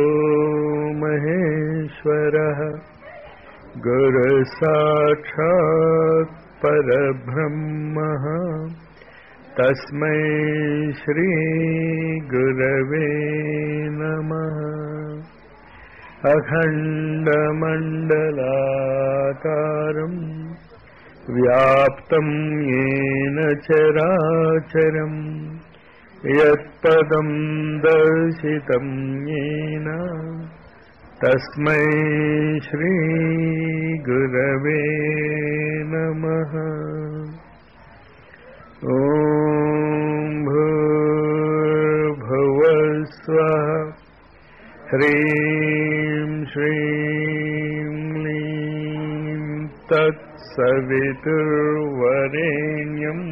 महेश्वरः गुरुसाक्षात् परब्रह्मः तस्मै श्रीगुरवे नमः अखण्डमण्डलाकारम् व्याप्तं येन चराचरम् यत्पदं दर्शितं येन तस्मै श्रीगुरवे नमः ॐ भूर्भुवस्वः ह्रीं श्रीं क्लीं तत्सवितुर्वरेण्यम्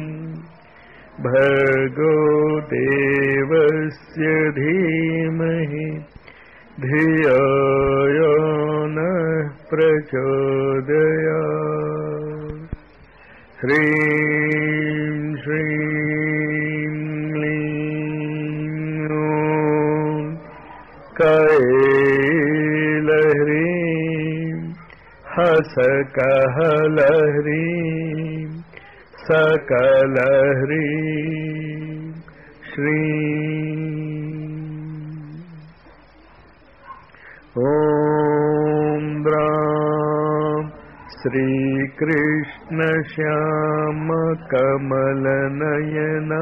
भर्गो देवस्य धीमहि धियो यो नः प्रचोदया ह्रीं श्रीं क्लीं ॐ कैलह्रीं हसकहलह्रीं सकलह्रीं श्री ॐ द्रां श्रीकृष्णश्यामकमलनयना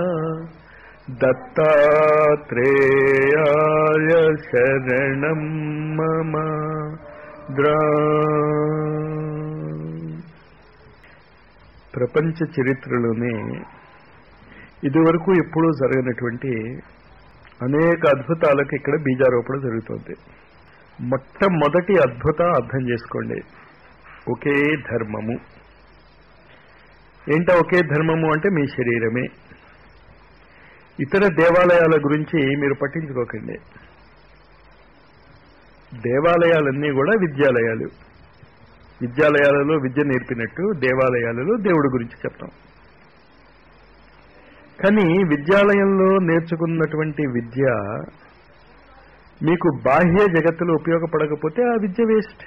दत्तात्रेयाय शरणं मम द्रा ప్రపంచ చరిత్రలోనే ఇదివరకు ఎప్పుడూ జరగనటువంటి అనేక అద్భుతాలకు ఇక్కడ బీజారోపణ జరుగుతుంది మొట్టమొదటి అద్భుతం అర్థం చేసుకోండి ఒకే ధర్మము ఏంటో ఒకే ధర్మము అంటే మీ శరీరమే ఇతర దేవాలయాల గురించి మీరు పట్టించుకోకండి దేవాలయాలన్నీ కూడా విద్యాలయాలు విద్యాలయాలలో విద్య నేర్పినట్టు దేవాలయాలలో దేవుడి గురించి చెప్తాం కానీ విద్యాలయంలో నేర్చుకున్నటువంటి విద్య మీకు బాహ్య జగత్తులో ఉపయోగపడకపోతే ఆ విద్య వేస్ట్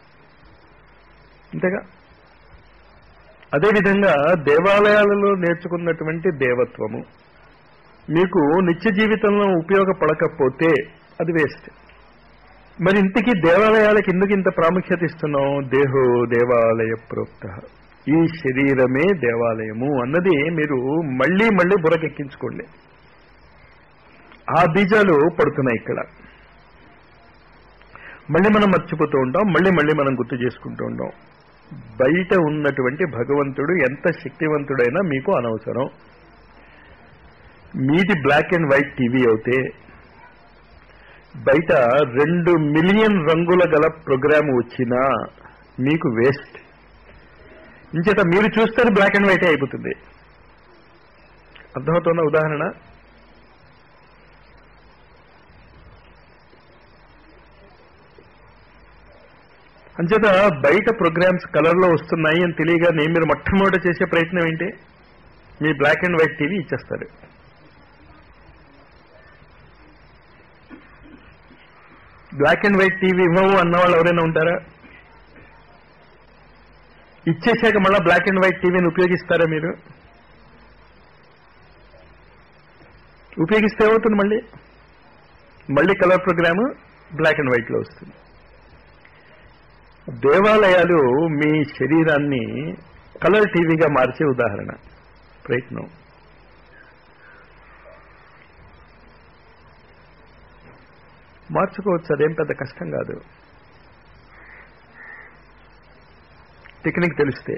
అంతేగా అదేవిధంగా దేవాలయాలలో నేర్చుకున్నటువంటి దేవత్వము మీకు నిత్య జీవితంలో ఉపయోగపడకపోతే అది వేస్ట్ మరి ఇంతకీ దేవాలయాలకు ఎందుకు ఇంత ప్రాముఖ్యత ఇస్తున్నాం దేహో దేవాలయ ప్రోక్త ఈ శరీరమే దేవాలయము అన్నది మీరు మళ్ళీ మళ్ళీ బురకెక్కించుకోండి ఆ బీజాలు పడుతున్నాయి ఇక్కడ మళ్ళీ మనం మర్చిపోతూ ఉంటాం మళ్ళీ మళ్ళీ మనం గుర్తు చేసుకుంటూ ఉంటాం బయట ఉన్నటువంటి భగవంతుడు ఎంత శక్తివంతుడైనా మీకు అనవసరం మీది బ్లాక్ అండ్ వైట్ టీవీ అవుతే బయట రెండు మిలియన్ రంగుల గల ప్రోగ్రామ్ వచ్చినా మీకు వేస్ట్ ఇంచేత మీరు చూస్తే బ్లాక్ అండ్ వైటే అయిపోతుంది అర్థమవుతున్న ఉదాహరణ అంచేత బయట ప్రోగ్రామ్స్ కలర్లో వస్తున్నాయి అని తెలియగానే మీరు మొట్టమొదట చేసే ప్రయత్నం ఏంటి మీ బ్లాక్ అండ్ వైట్ టీవీ ఇచ్చేస్తారు బ్లాక్ అండ్ వైట్ టీవీ ఇవ్వవు అన్న వాళ్ళు ఎవరైనా ఉంటారా ఇచ్చేసాక మళ్ళీ బ్లాక్ అండ్ వైట్ టీవీని ఉపయోగిస్తారా మీరు ఉపయోగిస్తే ఏమవుతుంది మళ్ళీ మళ్ళీ కలర్ ప్రోగ్రామ్ బ్లాక్ అండ్ వైట్లో వస్తుంది దేవాలయాలు మీ శరీరాన్ని కలర్ టీవీగా మార్చే ఉదాహరణ ప్రయత్నం మార్చుకోవచ్చు అదేం పెద్ద కష్టం కాదు టెక్నిక్ తెలిస్తే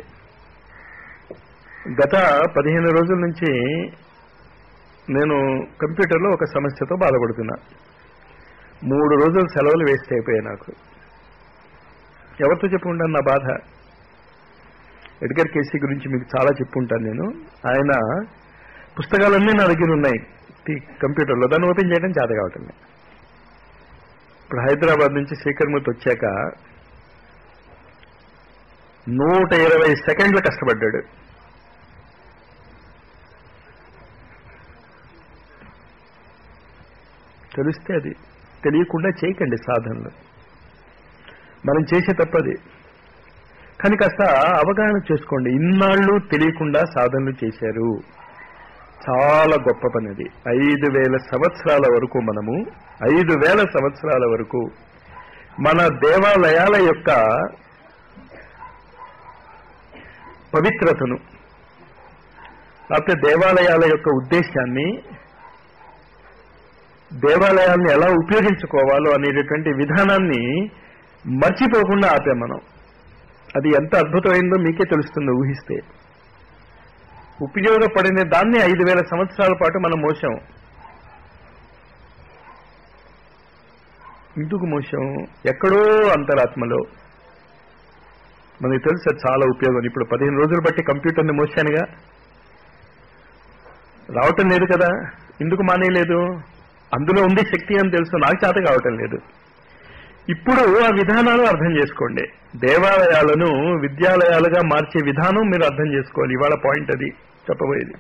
గత పదిహేను రోజుల నుంచి నేను కంప్యూటర్లో ఒక సమస్యతో బాధపడుతున్నా మూడు రోజులు సెలవులు వేస్ట్ అయిపోయాయి నాకు ఎవరితో చెప్పుకుంటాను నా బాధ ఎడ్గర్ కేసీ గురించి మీకు చాలా చెప్పుంటాను నేను ఆయన పుస్తకాలన్నీ నా దగ్గర ఉన్నాయి కంప్యూటర్లో దాన్ని ఓపెన్ చేయడం చేత కావటం లేదు. ఇప్పుడు హైదరాబాద్ నుంచి శ్రీకర్మూర్తి వచ్చాక నూట ఇరవై సెకండ్లు కష్టపడ్డాడు తెలిస్తే అది తెలియకుండా చేయకండి సాధనలు మనం చేసే తప్పది కానీ కాస్త అవగాహన చేసుకోండి ఇన్నాళ్ళు తెలియకుండా సాధనలు చేశారు చాలా గొప్ప పని అది ఐదు వేల సంవత్సరాల వరకు మనము ఐదు వేల సంవత్సరాల వరకు మన దేవాలయాల యొక్క పవిత్రతను లేకపోతే దేవాలయాల యొక్క ఉద్దేశాన్ని దేవాలయాల్ని ఎలా ఉపయోగించుకోవాలో అనేటటువంటి విధానాన్ని మర్చిపోకుండా ఆపాం మనం అది ఎంత అద్భుతమైందో మీకే తెలుస్తుంది ఊహిస్తే ఉపయోగపడిన దాన్ని ఐదు వేల సంవత్సరాల పాటు మనం మోసాం ఎందుకు మోసాం ఎక్కడో అంతరాత్మలో మనకి తెలుసు అది చాలా ఉపయోగం ఇప్పుడు పదిహేను రోజులు బట్టి కంప్యూటర్ని మోసానుగా రావటం లేదు కదా ఎందుకు మానేయలేదు అందులో ఉంది శక్తి అని తెలుసు నాకు చేత కావటం లేదు ఇప్పుడు ఆ విధానాలు అర్థం చేసుకోండి దేవాలయాలను విద్యాలయాలుగా మార్చే విధానం మీరు అర్థం చేసుకోవాలి ఇవాళ పాయింట్ అది చెప్పబోయేది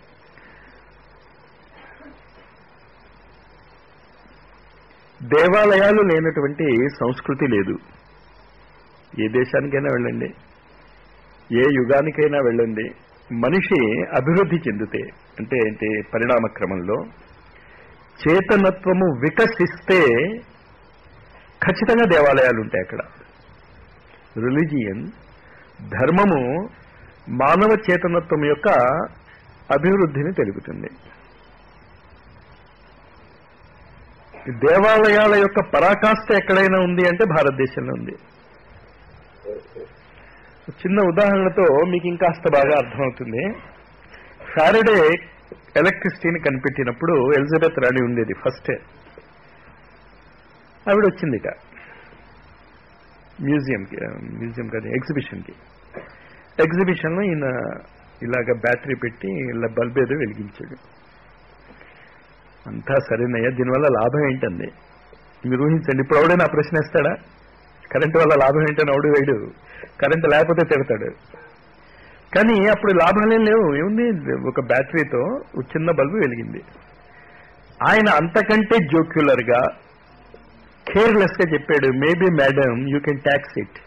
దేవాలయాలు లేనటువంటి సంస్కృతి లేదు ఏ దేశానికైనా వెళ్ళండి ఏ యుగానికైనా వెళ్ళండి మనిషి అభివృద్ధి చెందితే అంటే ఏంటి పరిణామ క్రమంలో చేతనత్వము వికసిస్తే ఖచ్చితంగా దేవాలయాలు ఉంటాయి అక్కడ రిలీజియన్ ధర్మము మానవ చేతనత్వం యొక్క అభివృద్ధిని తెలుపుతుంది దేవాలయాల యొక్క పరాకాష్ఠ ఎక్కడైనా ఉంది అంటే భారతదేశంలో ఉంది చిన్న ఉదాహరణతో మీకు ఇంకాస్త బాగా అర్థమవుతుంది సాటర్డే ఎలక్ట్రిసిటీని కనిపెట్టినప్పుడు ఎలిజబెత్ రాణి ఉండేది ఫస్ట్ ఆవిడ వచ్చింది ఇక మ్యూజియంకి మ్యూజియం కాదు ఎగ్జిబిషన్కి ఎగ్జిబిషన్లో ఈయన ఇలాగ బ్యాటరీ పెట్టి ఇలా బల్బ్ ఏదో వెలిగించాడు అంతా సరేనయ్యా దీనివల్ల లాభం ఏంటండి మీరు ఊహించండి ఇప్పుడు ఎవడైనా ఆ ప్రశ్న వేస్తాడా కరెంటు వల్ల లాభం ఏంటని ఎవడు వేయడు కరెంటు లేకపోతే తిడతాడు కానీ అప్పుడు లాభాలేం లేవు ఏముంది ఒక బ్యాటరీతో ఒక చిన్న బల్బు వెలిగింది ఆయన అంతకంటే జోక్యులర్ గా కేర్లెస్ గా చెప్పాడు maybe madam you can tax it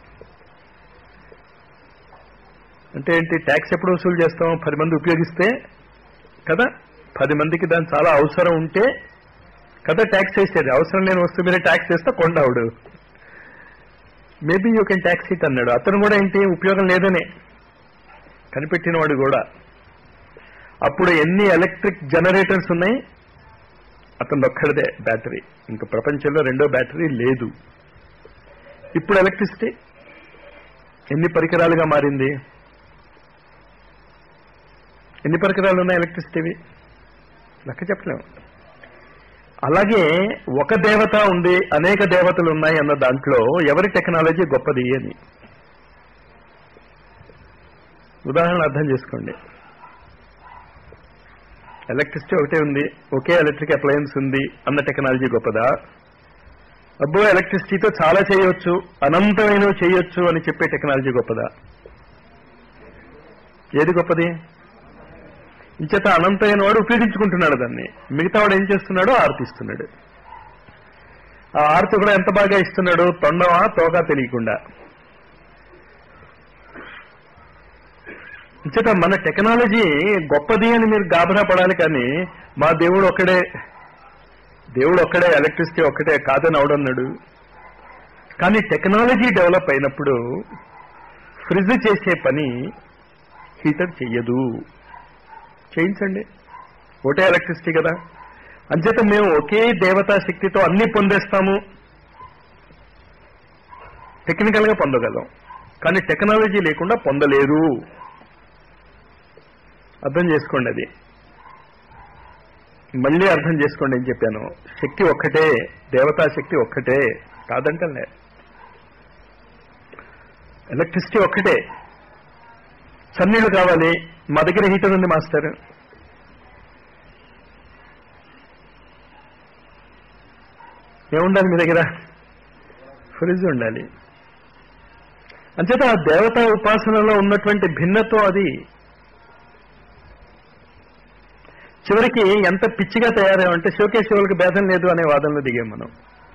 అంటే ఏంటి ట్యాక్స్ ఎప్పుడు వసూలు చేస్తాం పది మంది ఉపయోగిస్తే కదా పది మందికి దాని చాలా అవసరం ఉంటే కదా ట్యాక్స్ వేసేది అవసరం లేని వస్తువు మీద ట్యాక్స్ వేస్తే కొండవుడు maybe you can tax it అన్నాడు అతను కూడా ఏంటి ఉపయోగం లేదనే కనిపెట్టిన వాడు కూడా అప్పుడు ఎన్ని ఎలక్ట్రిక్ జనరేటర్స్ ఉన్నాయి అతను ఒక్కడిదే బ్యాటరీ ఇంకా ప్రపంచంలో రెండో బ్యాటరీ లేదు ఇప్పుడు ఎలక్ట్రిసిటీ ఎన్ని పరికరాలుగా మారింది ఎన్ని పరికరాలు ఉన్నాయి ఎలక్ట్రిసిటీవి లెక్క చెప్పలేము అలాగే ఒక దేవత ఉంది అనేక దేవతలు ఉన్నాయి అన్న దాంట్లో ఎవరి టెక్నాలజీ గొప్పది అని ఉదాహరణ అర్థం చేసుకోండి ఎలక్ట్రిసిటీ ఒకటే ఉంది ఒకే ఎలక్ట్రిక్ అప్లయన్స్ ఉంది అన్న టెక్నాలజీ గొప్పదా అబ్బో ఎలక్ట్రిసిటీతో చాలా చేయొచ్చు అనంతమైన చేయొచ్చు అని చెప్పే టెక్నాలజీ గొప్పదా ఏది గొప్పది ఇంచేత అనంతమైన వాడు ఉపయోగించుకుంటున్నాడు దాన్ని మిగతా వాడు ఏం చేస్తున్నాడో ఆర్తిస్తున్నాడు ఆ ఆర్తి కూడా ఎంత బాగా ఇస్తున్నాడు తొండవా తోక తెలియకుండా ఇంచేత మన టెక్నాలజీ గొప్పది అని మీరు గాబరా పడాలి కానీ మా దేవుడు ఒక్కడే దేవుడు ఒక్కడే ఎలక్ట్రిసిటీ ఒక్కటే కాదని అవడన్నాడు కానీ టెక్నాలజీ డెవలప్ అయినప్పుడు ఫ్రిడ్జ్ చేసే పని హీటర్ చెయ్యదు చేయించండి ఒకటే ఎలక్ట్రిసిటీ కదా అంచేత మేము ఒకే దేవతా శక్తితో అన్ని పొందేస్తాము టెక్నికల్ గా పొందగలం కానీ టెక్నాలజీ లేకుండా పొందలేరు అర్థం చేసుకోండి అది మళ్ళీ అర్థం చేసుకోండి అని చెప్పాను శక్తి ఒక్కటే దేవతా శక్తి ఒక్కటే కాదంటలే ఎలక్ట్రిసిటీ ఒక్కటే చన్నీళ్ళు కావాలి మా దగ్గర హీటర్ ఉంది మాస్టర్ ఏముండాలి మీ దగ్గర ఫ్రిడ్జ్ ఉండాలి అంచేత ఆ దేవతా ఉపాసనలో ఉన్నటువంటి భిన్నత్వం అది చివరికి ఎంత పిచ్చిగా తయారయ్యామంటే శివకే శివులకు భేదం లేదు అనే వాదనలో దిగాం మనం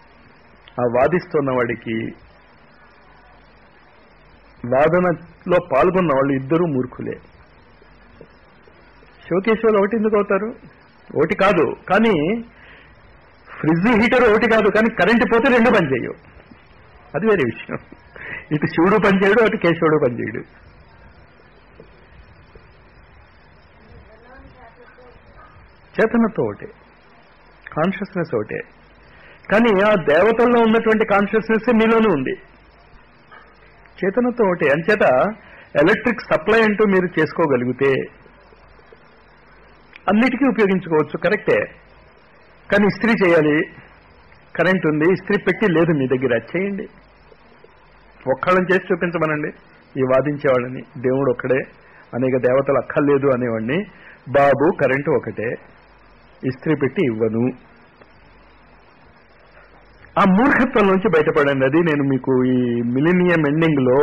ఆ వాదిస్తున్న వాడికి వాదనలో పాల్గొన్న వాళ్ళు ఇద్దరు మూర్ఖులే శివకేశ్వరులు ఒకటి ఎందుకు అవుతారు ఒకటి కాదు కానీ ఫ్రిడ్జ్ హీటర్ ఒకటి కాదు కానీ కరెంటు పోతే రెండు పనిచేయవు అది వేరే విషయం ఇటు శివుడు పనిచేయడు అటు కేశవుడు పనిచేయడు చేతనతో ఒకటే కాన్షియస్నెస్ ఒకటే కానీ ఆ దేవతల్లో ఉన్నటువంటి కాన్షియస్నెస్ మీలోనూ ఉంది చేతనతో ఒకటే అంచేత ఎలక్ట్రిక్ సప్లై అంటూ మీరు చేసుకోగలిగితే అన్నిటికీ ఉపయోగించుకోవచ్చు కరెక్టే కానీ ఇస్త్రీ చేయాలి కరెంట్ ఉంది ఇస్త్రీ పెట్టి లేదు మీ దగ్గర చేయండి ఒక్కళ్ళని చేసి చూపించమనండి ఈ వాదించేవాళ్ళని దేవుడు ఒక్కడే అనేక దేవతలు అక్కర్లేదు అనేవాడిని బాబు కరెంటు ఒకటే ఇస్త్రీ పెట్టి ఇవ్వను ఆ మూర్ఖత్వం నుంచి బయటపడండి అది నేను మీకు ఈ మిలినియం ఎండింగ్ లో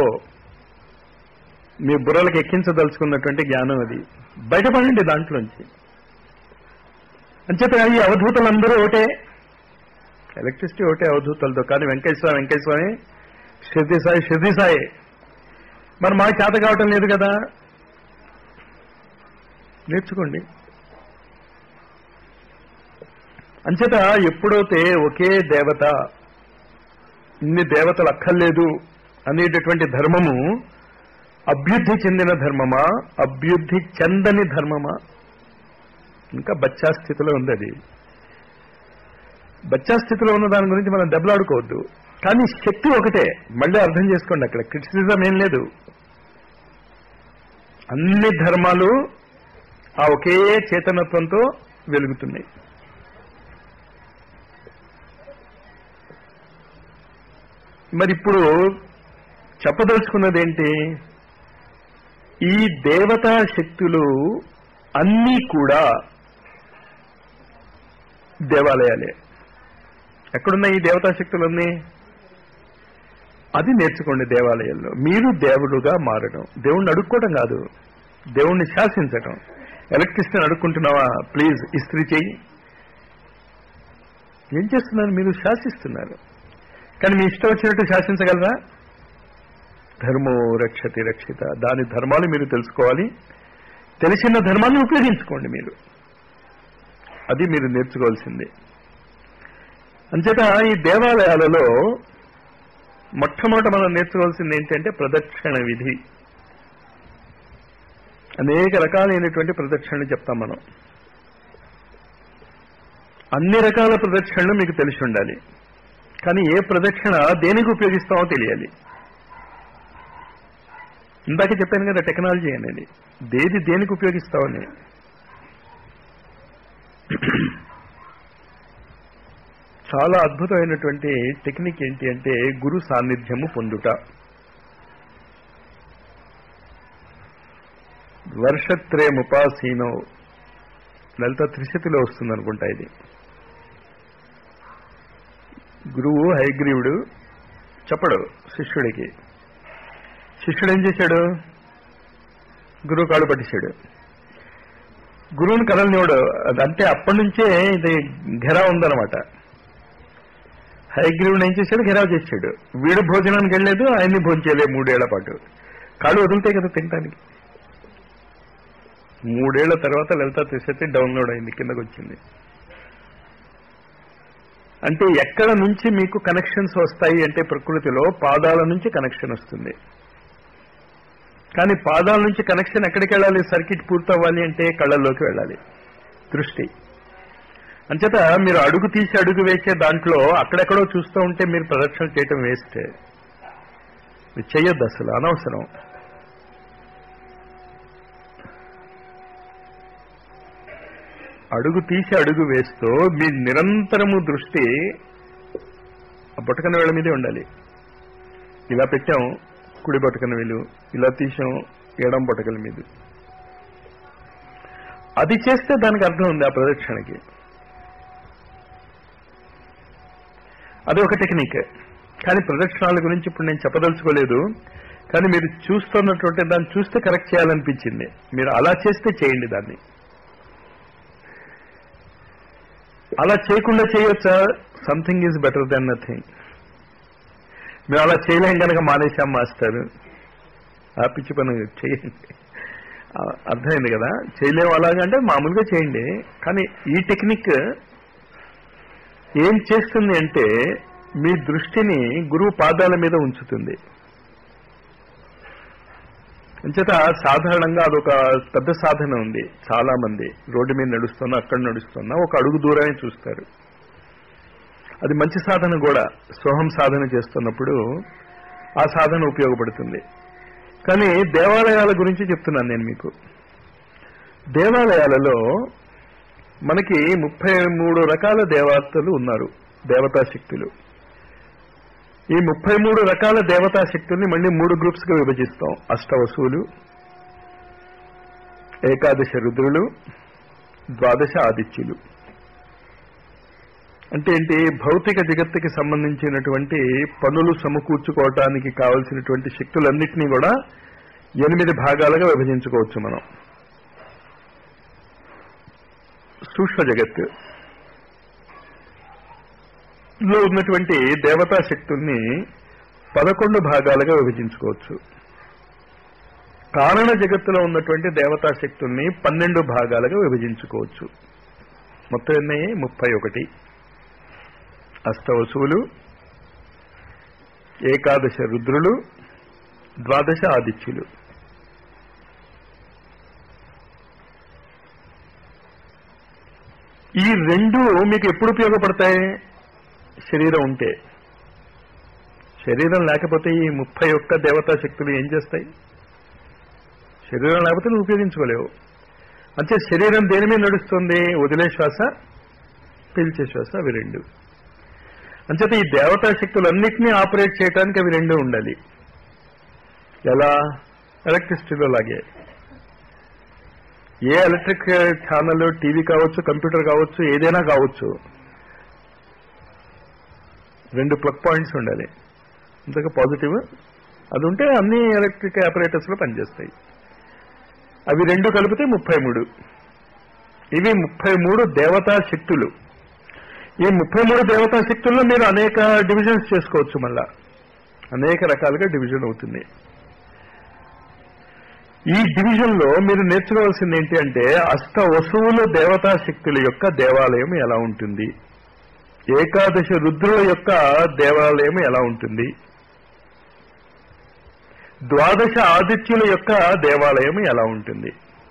మీ బుర్రలకు ఎక్కించదలుచుకున్నటువంటి జ్ఞానం అది బయటపడండి దాంట్లోంచి అంచేత ఈ అవధూతలందరూ ఒకటే ఎలక్ట్రిసిటీ ఒకటే అవధూతలతో కానీ వెంకటేశ్వర వెంకటేశ్వరి షిర్ది సాయి షిర్ది సాయి మరి మాకు చేత కావటం లేదు కదా నేర్చుకోండి అంచేత ఎప్పుడైతే ఒకే దేవత ఇన్ని దేవతలు అక్కర్లేదు అనేటటువంటి ధర్మము అభ్యుద్ధి చెందిన ధర్మమా అభ్యుద్ధి చెందని ధర్మమా ఇంకా బచ్చా స్థితిలో ఉంది అది బచ్చా స్థితిలో ఉన్న దాని గురించి మనం దెబ్బలాడుకోవద్దు కానీ శక్తి ఒకటే మళ్ళీ అర్థం చేసుకోండి అక్కడ క్రిటిసిజం ఏం లేదు అన్ని ధర్మాలు ఆ ఒకే చేతనత్వంతో వెలుగుతున్నాయి మరి ఇప్పుడు చెప్పదలుచుకున్నది ఏంటి ఈ దేవతా శక్తులు అన్నీ కూడా దేవాలయాలే ఎక్కడున్నాయి ఈ దేవతా శక్తులన్నీ అది నేర్చుకోండి దేవాలయాల్లో మీరు దేవుడుగా మారడం దేవుణ్ణి అడుక్కోవడం కాదు దేవుణ్ణి శాసించటం ఎలక్ట్రిసిటీని అడుక్కుంటున్నావా ప్లీజ్ ఇస్త్రీ చెయ్యి ఏం చేస్తున్నారు మీరు శాసిస్తున్నారు కానీ మీ ఇష్టం వచ్చినట్టు శాసించగలరా ధర్మో రక్షతి రక్షిత దాని ధర్మాలు మీరు తెలుసుకోవాలి తెలిసిన ధర్మాన్ని ఉపయోగించుకోండి మీరు అది మీరు నేర్చుకోవాల్సింది అంచేత ఈ దేవాలయాలలో మొట్టమొదట మనం నేర్చుకోవాల్సింది ఏంటంటే ప్రదక్షిణ విధి అనేక రకాలైనటువంటి ప్రదక్షిణలు చెప్తాం మనం అన్ని రకాల ప్రదక్షిణలు మీకు తెలిసి ఉండాలి కానీ ఏ ప్రదక్షిణ దేనికి ఉపయోగిస్తామో తెలియాలి ఇందాక చెప్పాను కదా టెక్నాలజీ అనేది దేది దేనికి ఉపయోగిస్తామని చాలా అద్భుతమైనటువంటి టెక్నిక్ ఏంటి అంటే గురు సాన్నిధ్యము పొందుట వర్షత్రేముపాసీనో లలిత త్రిశతిలో వస్తుంది అనుకుంటా ఇది గురువు హైగ్రీవుడు చెప్పడు శిష్యుడికి శిష్యుడు ఏం చేశాడు గురువు కాళ్ళు పట్టేశాడు గురువుని కదలనివాడు అంటే అప్పటి నుంచే ఇది ఘెరా ఉందన్నమాట హైగ్రీవుడు ఏం చేశాడు ఘెరావ్ చేశాడు వీడు భోజనానికి వెళ్ళలేదు ఆయన్ని భోజనం చేయలేదు మూడేళ్ల పాటు కాళ్ళు వదులుతాయి కదా తినడానికి మూడేళ్ల తర్వాత లలిత త్రిశతి డౌన్లోడ్ అయింది కిందకు వచ్చింది అంటే ఎక్కడ నుంచి మీకు కనెక్షన్స్ వస్తాయి అంటే ప్రకృతిలో పాదాల నుంచి కనెక్షన్ వస్తుంది కానీ పాదాల నుంచి కనెక్షన్ ఎక్కడికి వెళ్ళాలి సర్కిట్ పూర్తవ్వాలి అంటే కళ్ళల్లోకి వెళ్ళాలి దృష్టి అంచేత మీరు అడుగు తీసి అడుగు వేసే దాంట్లో అక్కడెక్కడో చూస్తూ ఉంటే మీరు ప్రదక్షిణ చేయటం వేస్తే మీరు చెయ్యొద్దు అసలు అనవసరం అడుగు తీసి అడుగు వేస్తూ మీ నిరంతరము దృష్టి ఆ బొటకన వేళ మీదే ఉండాలి ఇలా పెట్టాం కుడి బొటకన వేలు ఇలా తీసాం ఎడం బొటకల మీద అది చేస్తే దానికి అర్థం ఉంది ఆ ప్రదక్షిణకి అది ఒక టెక్నిక్ కానీ ప్రదక్షిణాల గురించి ఇప్పుడు నేను చెప్పదలుచుకోలేదు కానీ మీరు చూస్తున్నటువంటి దాన్ని చూస్తే కరెక్ట్ చేయాలనిపించింది మీరు అలా చేస్తే చేయండి దాన్ని అలా చేయకుండా చేయొచ్చా something is better then nothing మేము అలా చేయలేం కనుక మానేశాం మాస్టర్ ఆ పిచ్చి పని చేయండి ఆ, అర్థమైంది కదా చేయలేము అలాగంటే మామూలుగా చేయండి కానీ ఈ టెక్నిక్ ఏం చేస్తుంది అంటే మీ దృష్టిని గురువు పాదాల మీద ఉంచుతుంది అంచేత సాధారణంగా అదొక పెద్ద సాధన ఉంది చాలా మంది రోడ్డు మీద నడుస్తున్నా అక్కడ నడుస్తున్నా ఒక అడుగు దూరాన్ని చూస్తారు అది మంచి సాధన కూడా సోహం సాధన చేస్తున్నప్పుడు ఆ సాధన ఉపయోగపడుతుంది కానీ దేవాలయాల గురించి చెప్తున్నాను నేను మీకు దేవాలయాలలో మనకి ముప్పై మూడు రకాల దేవతలు ఉన్నారు దేవతా శక్తులు ఈ ముప్పై మూడు రకాల దేవతా శక్తుల్ని మళ్ళీ మూడు గ్రూప్స్ గా విభజిస్తాం అష్టవసువులు ఏకాదశ రుద్రులు ద్వాదశ ఆదిత్యులు అంటే ఏంటి భౌతిక జగత్తుకి సంబంధించినటువంటి పనులు సమకూర్చుకోవటానికి కావలసినటువంటి శక్తులన్నింటినీ కూడా ఎనిమిది భాగాలుగా విభజించుకోవచ్చు మనం సూక్ష్మ జగత్తు లో ఉన్నటువంటి దేవతా శక్తుల్ని పదకొండు భాగాలుగా విభజించుకోవచ్చు కారణ జగత్తులో ఉన్నటువంటి దేవతా శక్తుల్ని పన్నెండు భాగాలుగా విభజించుకోవచ్చు మొత్తం ఎన్ని ముప్పై ఒకటి అష్టవసువులు ఏకాదశ రుద్రులు ద్వాదశ ఆదిత్యులు ఈ రెండు మీకు ఎప్పుడు ఉపయోగపడతాయి శరీరం ఉంటే శరీరం లేకపోతే ఈ ముప్పై ఒక్క దేవతా శక్తులు ఏం చేస్తాయి శరీరం లేకపోతే నువ్వు ఉపయోగించుకోలేవు అంటే శరీరం దేని మీద నడుస్తుంది వదిలే శ్వాస పీల్చే శ్వాస అవి రెండు అంచేత ఈ దేవతా శక్తులన్నింటినీ ఆపరేట్ చేయడానికి అవి రెండు ఉండాలి ఎలా ఎలక్ట్రిసిటీలో లాగే ఏ ఎలక్ట్రిక్ ఛానల్ టీవీ కావచ్చు కంప్యూటర్ కావచ్చు ఏదైనా కావచ్చు రెండు ప్లగ్ పాయింట్స్ ఉండాలి ఇంతగా పాజిటివ్ అది ఉంటే అన్ని ఎలక్ట్రిక్ ఆపరేటర్స్ లో పనిచేస్తాయి అవి రెండు కలిపితే ముప్పై మూడు ఇవి ముప్పై మూడు దేవతా శక్తులు ఈ ముప్పై మూడు దేవతా శక్తుల్లో మీరు అనేక డివిజన్స్ చేసుకోవచ్చు మళ్ళా అనేక రకాలుగా డివిజన్ అవుతుంది ఈ డివిజన్ లో మీరు నేర్చుకోవాల్సింది ఏంటి అంటే అష్ట వసువుల దేవతా శక్తుల యొక్క దేవాలయం ఎలా ఉంటుంది ఏకాదశ రుద్రుల యొక్క దేవాలయం ఎలా ఉంటుంది ద్వాదశ ఆదిత్యుల యొక్క దేవాలయం ఎలా ఉంటుంది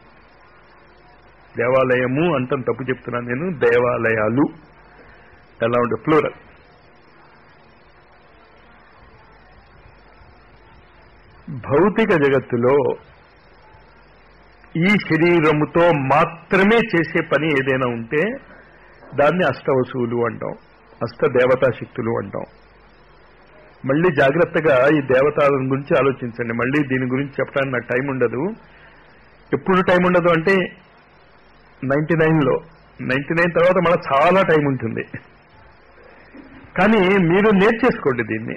దేవాలయము అంటాం తప్పు చెప్తున్నాను నేను దేవాలయాలు ఎలా ఉంటుంది ఫ్లోరల్ భౌతిక జగత్తులో ఈ శరీరముతో మాత్రమే చేసే పని ఏదైనా ఉంటే దాన్ని అష్టవసువులు అంటాం అష్ట దేవతా శక్తులు అంటాం మళ్ళీ జాగ్రత్తగా ఈ దేవతల గురించి ఆలోచించండి మళ్ళీ దీని గురించి చెప్పడానికి నాకు టైం ఉండదు ఎప్పుడు టైం ఉండదు అంటే నైన్టీ నైన్లో నైన్టీ నైన్ తర్వాత మళ్ళీ చాలా టైం ఉంటుంది కానీ మీరు నేర్చేసుకోండి దీన్ని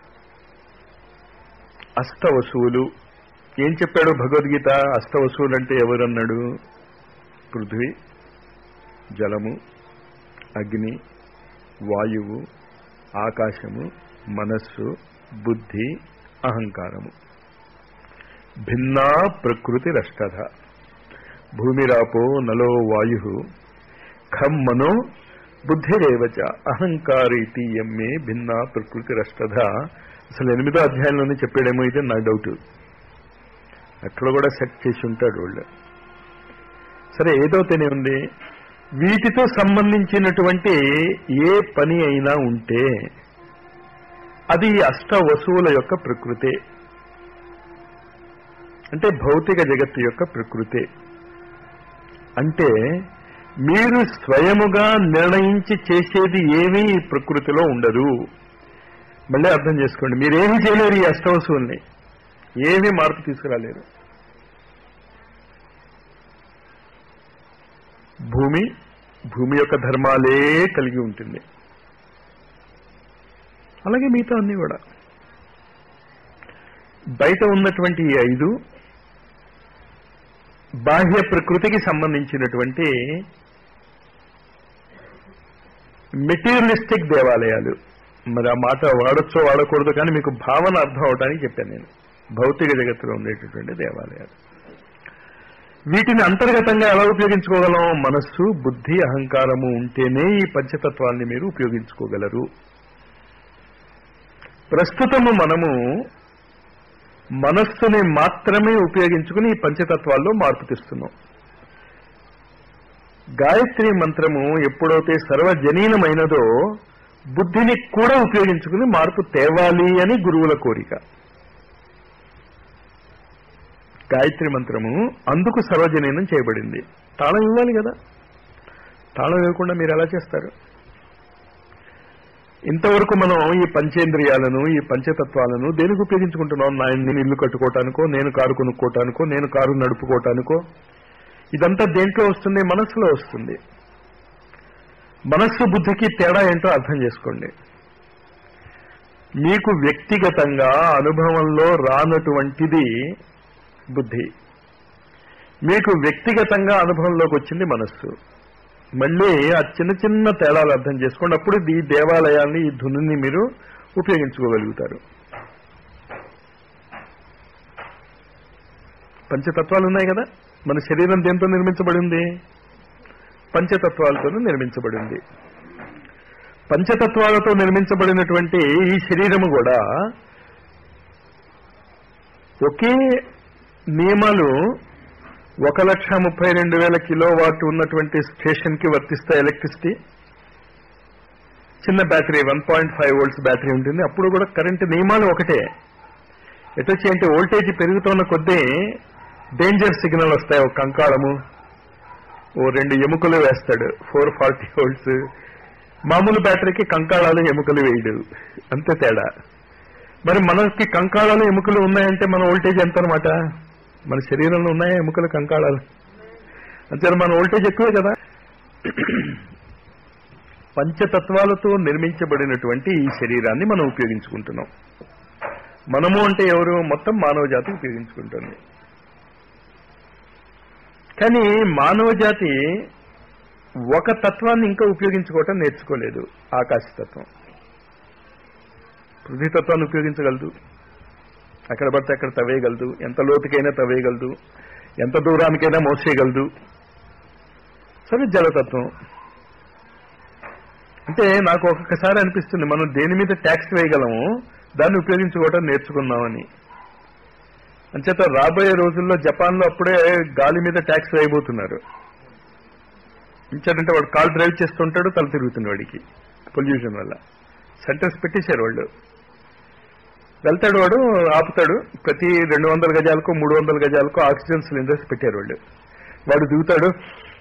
అష్టవసువులు ఏం చెప్పాడు భగవద్గీత అష్టవసువులు అంటే ఎవరన్నాడు పృథ్వీ జలము అగ్ని వాయువు ఆకాశము మనస్సు బుద్ధి అహంకారము భిన్నా ప్రకృతి రష్టధ భూమిరాపో నలో వాయు ఖం మనో బుద్ధిరేవచ అహంకారీతి ఎమ్మే భిన్నా ప్రకృతి రష్టధ అసలు ఎనిమిదో అధ్యాయంలోనే చెప్పాడేమో అయితే నా డౌట్ అక్కడ కూడా సెట్ చేసి ఉంటాడు వాళ్ళు సరే ఏదో తెనే ఉంది వీటితో సంబంధించినటువంటి ఏ పని అయినా ఉంటే అది అష్ట వసువుల యొక్క ప్రకృతే అంటే భౌతిక జగత్తు యొక్క ప్రకృతే అంటే మీరు స్వయముగా నిర్ణయించి చేసేది ఏమీ ఈ ప్రకృతిలో ఉండదు మళ్ళీ అర్థం చేసుకోండి మీరేమీ చేయలేరు ఈ అష్టవసువుల్ని ఏమీ మార్పు తీసుకురాలేరు భూమి భూమి యొక్క ధర్మాలే కలిగి ఉంటుంది అలాగే మిగతా అన్ని కూడా బయట ఉన్నటువంటి ఈ ఐదు బాహ్య ప్రకృతికి సంబంధించినటువంటి మెటీరియలిస్టిక్ దేవాలయాలు మరి ఆ మాట వాడొచ్చో వాడకూడదు కానీ మీకు భావన అర్థం అవడానికి చెప్పాను నేను భౌతిక జగత్తులో ఉండేటటువంటి దేవాలయాలు వీటిని అంతర్గతంగా ఎలా ఉపయోగించుకోగలం మనస్సు బుద్ధి అహంకారము ఉంటేనే ఈ పంచతత్వాన్ని మీరు ఉపయోగించుకోగలరు ప్రస్తుతము మనము మనస్సుని మాత్రమే ఉపయోగించుకుని ఈ పంచతత్వాల్లో మార్పు తెస్తున్నాం గాయత్రి మంత్రము ఎప్పుడైతే సర్వజనీనమైనదో బుద్ధిని కూడా ఉపయోగించుకుని మార్పు తేవాలి అని గురువుల కోరిక గాయత్రి మంత్రము అందుకు సర్వజనీనం చేయబడింది తాళం ఇవ్వాలి కదా తాళం ఇవ్వకుండా మీరు ఎలా చేస్తారు ఇంతవరకు మనం ఈ పంచేంద్రియాలను ఈ పంచతత్వాలను దేనికి ఉపయోగించుకుంటున్నాం నా నేను ఇల్లు కట్టుకోవటానికో నేను కారు కొనుక్కోవటానికో నేను కారు నడుపుకోవటానికో ఇదంతా దేంట్లో వస్తుంది మనస్సులో వస్తుంది మనస్సు బుద్ధికి తేడా ఏంటో అర్థం చేసుకోండి మీకు వ్యక్తిగతంగా అనుభవంలో రానటువంటిది బుద్ధి మీకు వ్యక్తిగతంగా అనుభవంలోకి వచ్చింది మనస్సు మళ్ళీ ఆ చిన్న చిన్న తేడాలు అర్థం చేసుకోండి అప్పుడు ఈ దేవాలయాన్ని ఈ ధునిని మీరు ఉపయోగించుకోగలుగుతారు పంచతత్వాలు ఉన్నాయి కదా మన శరీరం దేంతో నిర్మించబడి ఉంది పంచతత్వాలతో నిర్మించబడింది పంచతత్వాలతో నిర్మించబడినటువంటి ఈ శరీరము కూడా ఒకే నియమాలు ఒక లక్ష ముప్పై రెండు వేల కిలో వాట్ ఉన్నటువంటి స్టేషన్ కి వర్తిస్తాయి ఎలక్ట్రిసిటీ చిన్న battery one point five volts battery ఉంటుంది అప్పుడు కూడా కరెంట్ నియమాలు ఒకటే ఎటొచ్చి అంటే వోల్టేజ్ పెరుగుతున్న కొద్దీ డేంజర్ సిగ్నల్ వస్తాయి ఒక కంకాళము ఓ రెండు ఎముకలు వేస్తాడు ఫోర్ ఫార్టీ వోల్ట్స్ మామూలు బ్యాటరీకి కంకాళాలు ఎముకలు వేయడు అంతే తేడా మరి మనకి కంకాళాలు ఎముకలు ఉన్నాయంటే మన వోల్టేజ్ ఎంత అనమాట మన శరీరంలో ఉన్నాయా ఎముకలు కంకాళాలు అంతే మన వోల్టేజ్ ఎక్కువే కదా పంచతత్వాలతో నిర్మించబడినటువంటి ఈ శరీరాన్ని మనం ఉపయోగించుకుంటున్నాం మనము అంటే ఎవరు మొత్తం మానవ జాతి ఉపయోగించుకుంటుంది కానీ మానవ జాతి ఒక తత్వాన్ని ఇంకా ఉపయోగించుకోవటం నేర్చుకోలేదు ఆకాశతత్వం పృథ్వీతత్వాన్ని ఉపయోగించగలదు అక్కడ పడితే అక్కడ తవ్వేయగలదు ఎంత లోతుకైనా తవ్వేయగలదు ఎంత దూరానికైనా మోసేయగలదు సరే జలతత్వం అంటే నాకు ఒక్కొక్కసారి అనిపిస్తుంది మనం దేని మీద ట్యాక్స్ వేయగలము దాన్ని ఉపయోగించుకోవటం నేర్చుకున్నామని అంచేత రాబోయే రోజుల్లో జపాన్లో అప్పుడే గాలి మీద ట్యాక్స్ వేయబోతున్నారు ఇంచేతంటే వాడు కార్ డ్రైవ్ చేస్తుంటాడు తల తిరుగుతుంది వాడికి పొల్యూషన్ వల్ల సెంటర్స్ పెట్టేశారు వాళ్ళు వెళ్తాడు వాడు ఆపుతాడు ప్రతి రెండు వందల గజాలకు మూడు వందల గజాలకు ఆక్సిజన్ సిలిండర్స్ పెట్టారు వాళ్ళు వాడు దిగుతాడు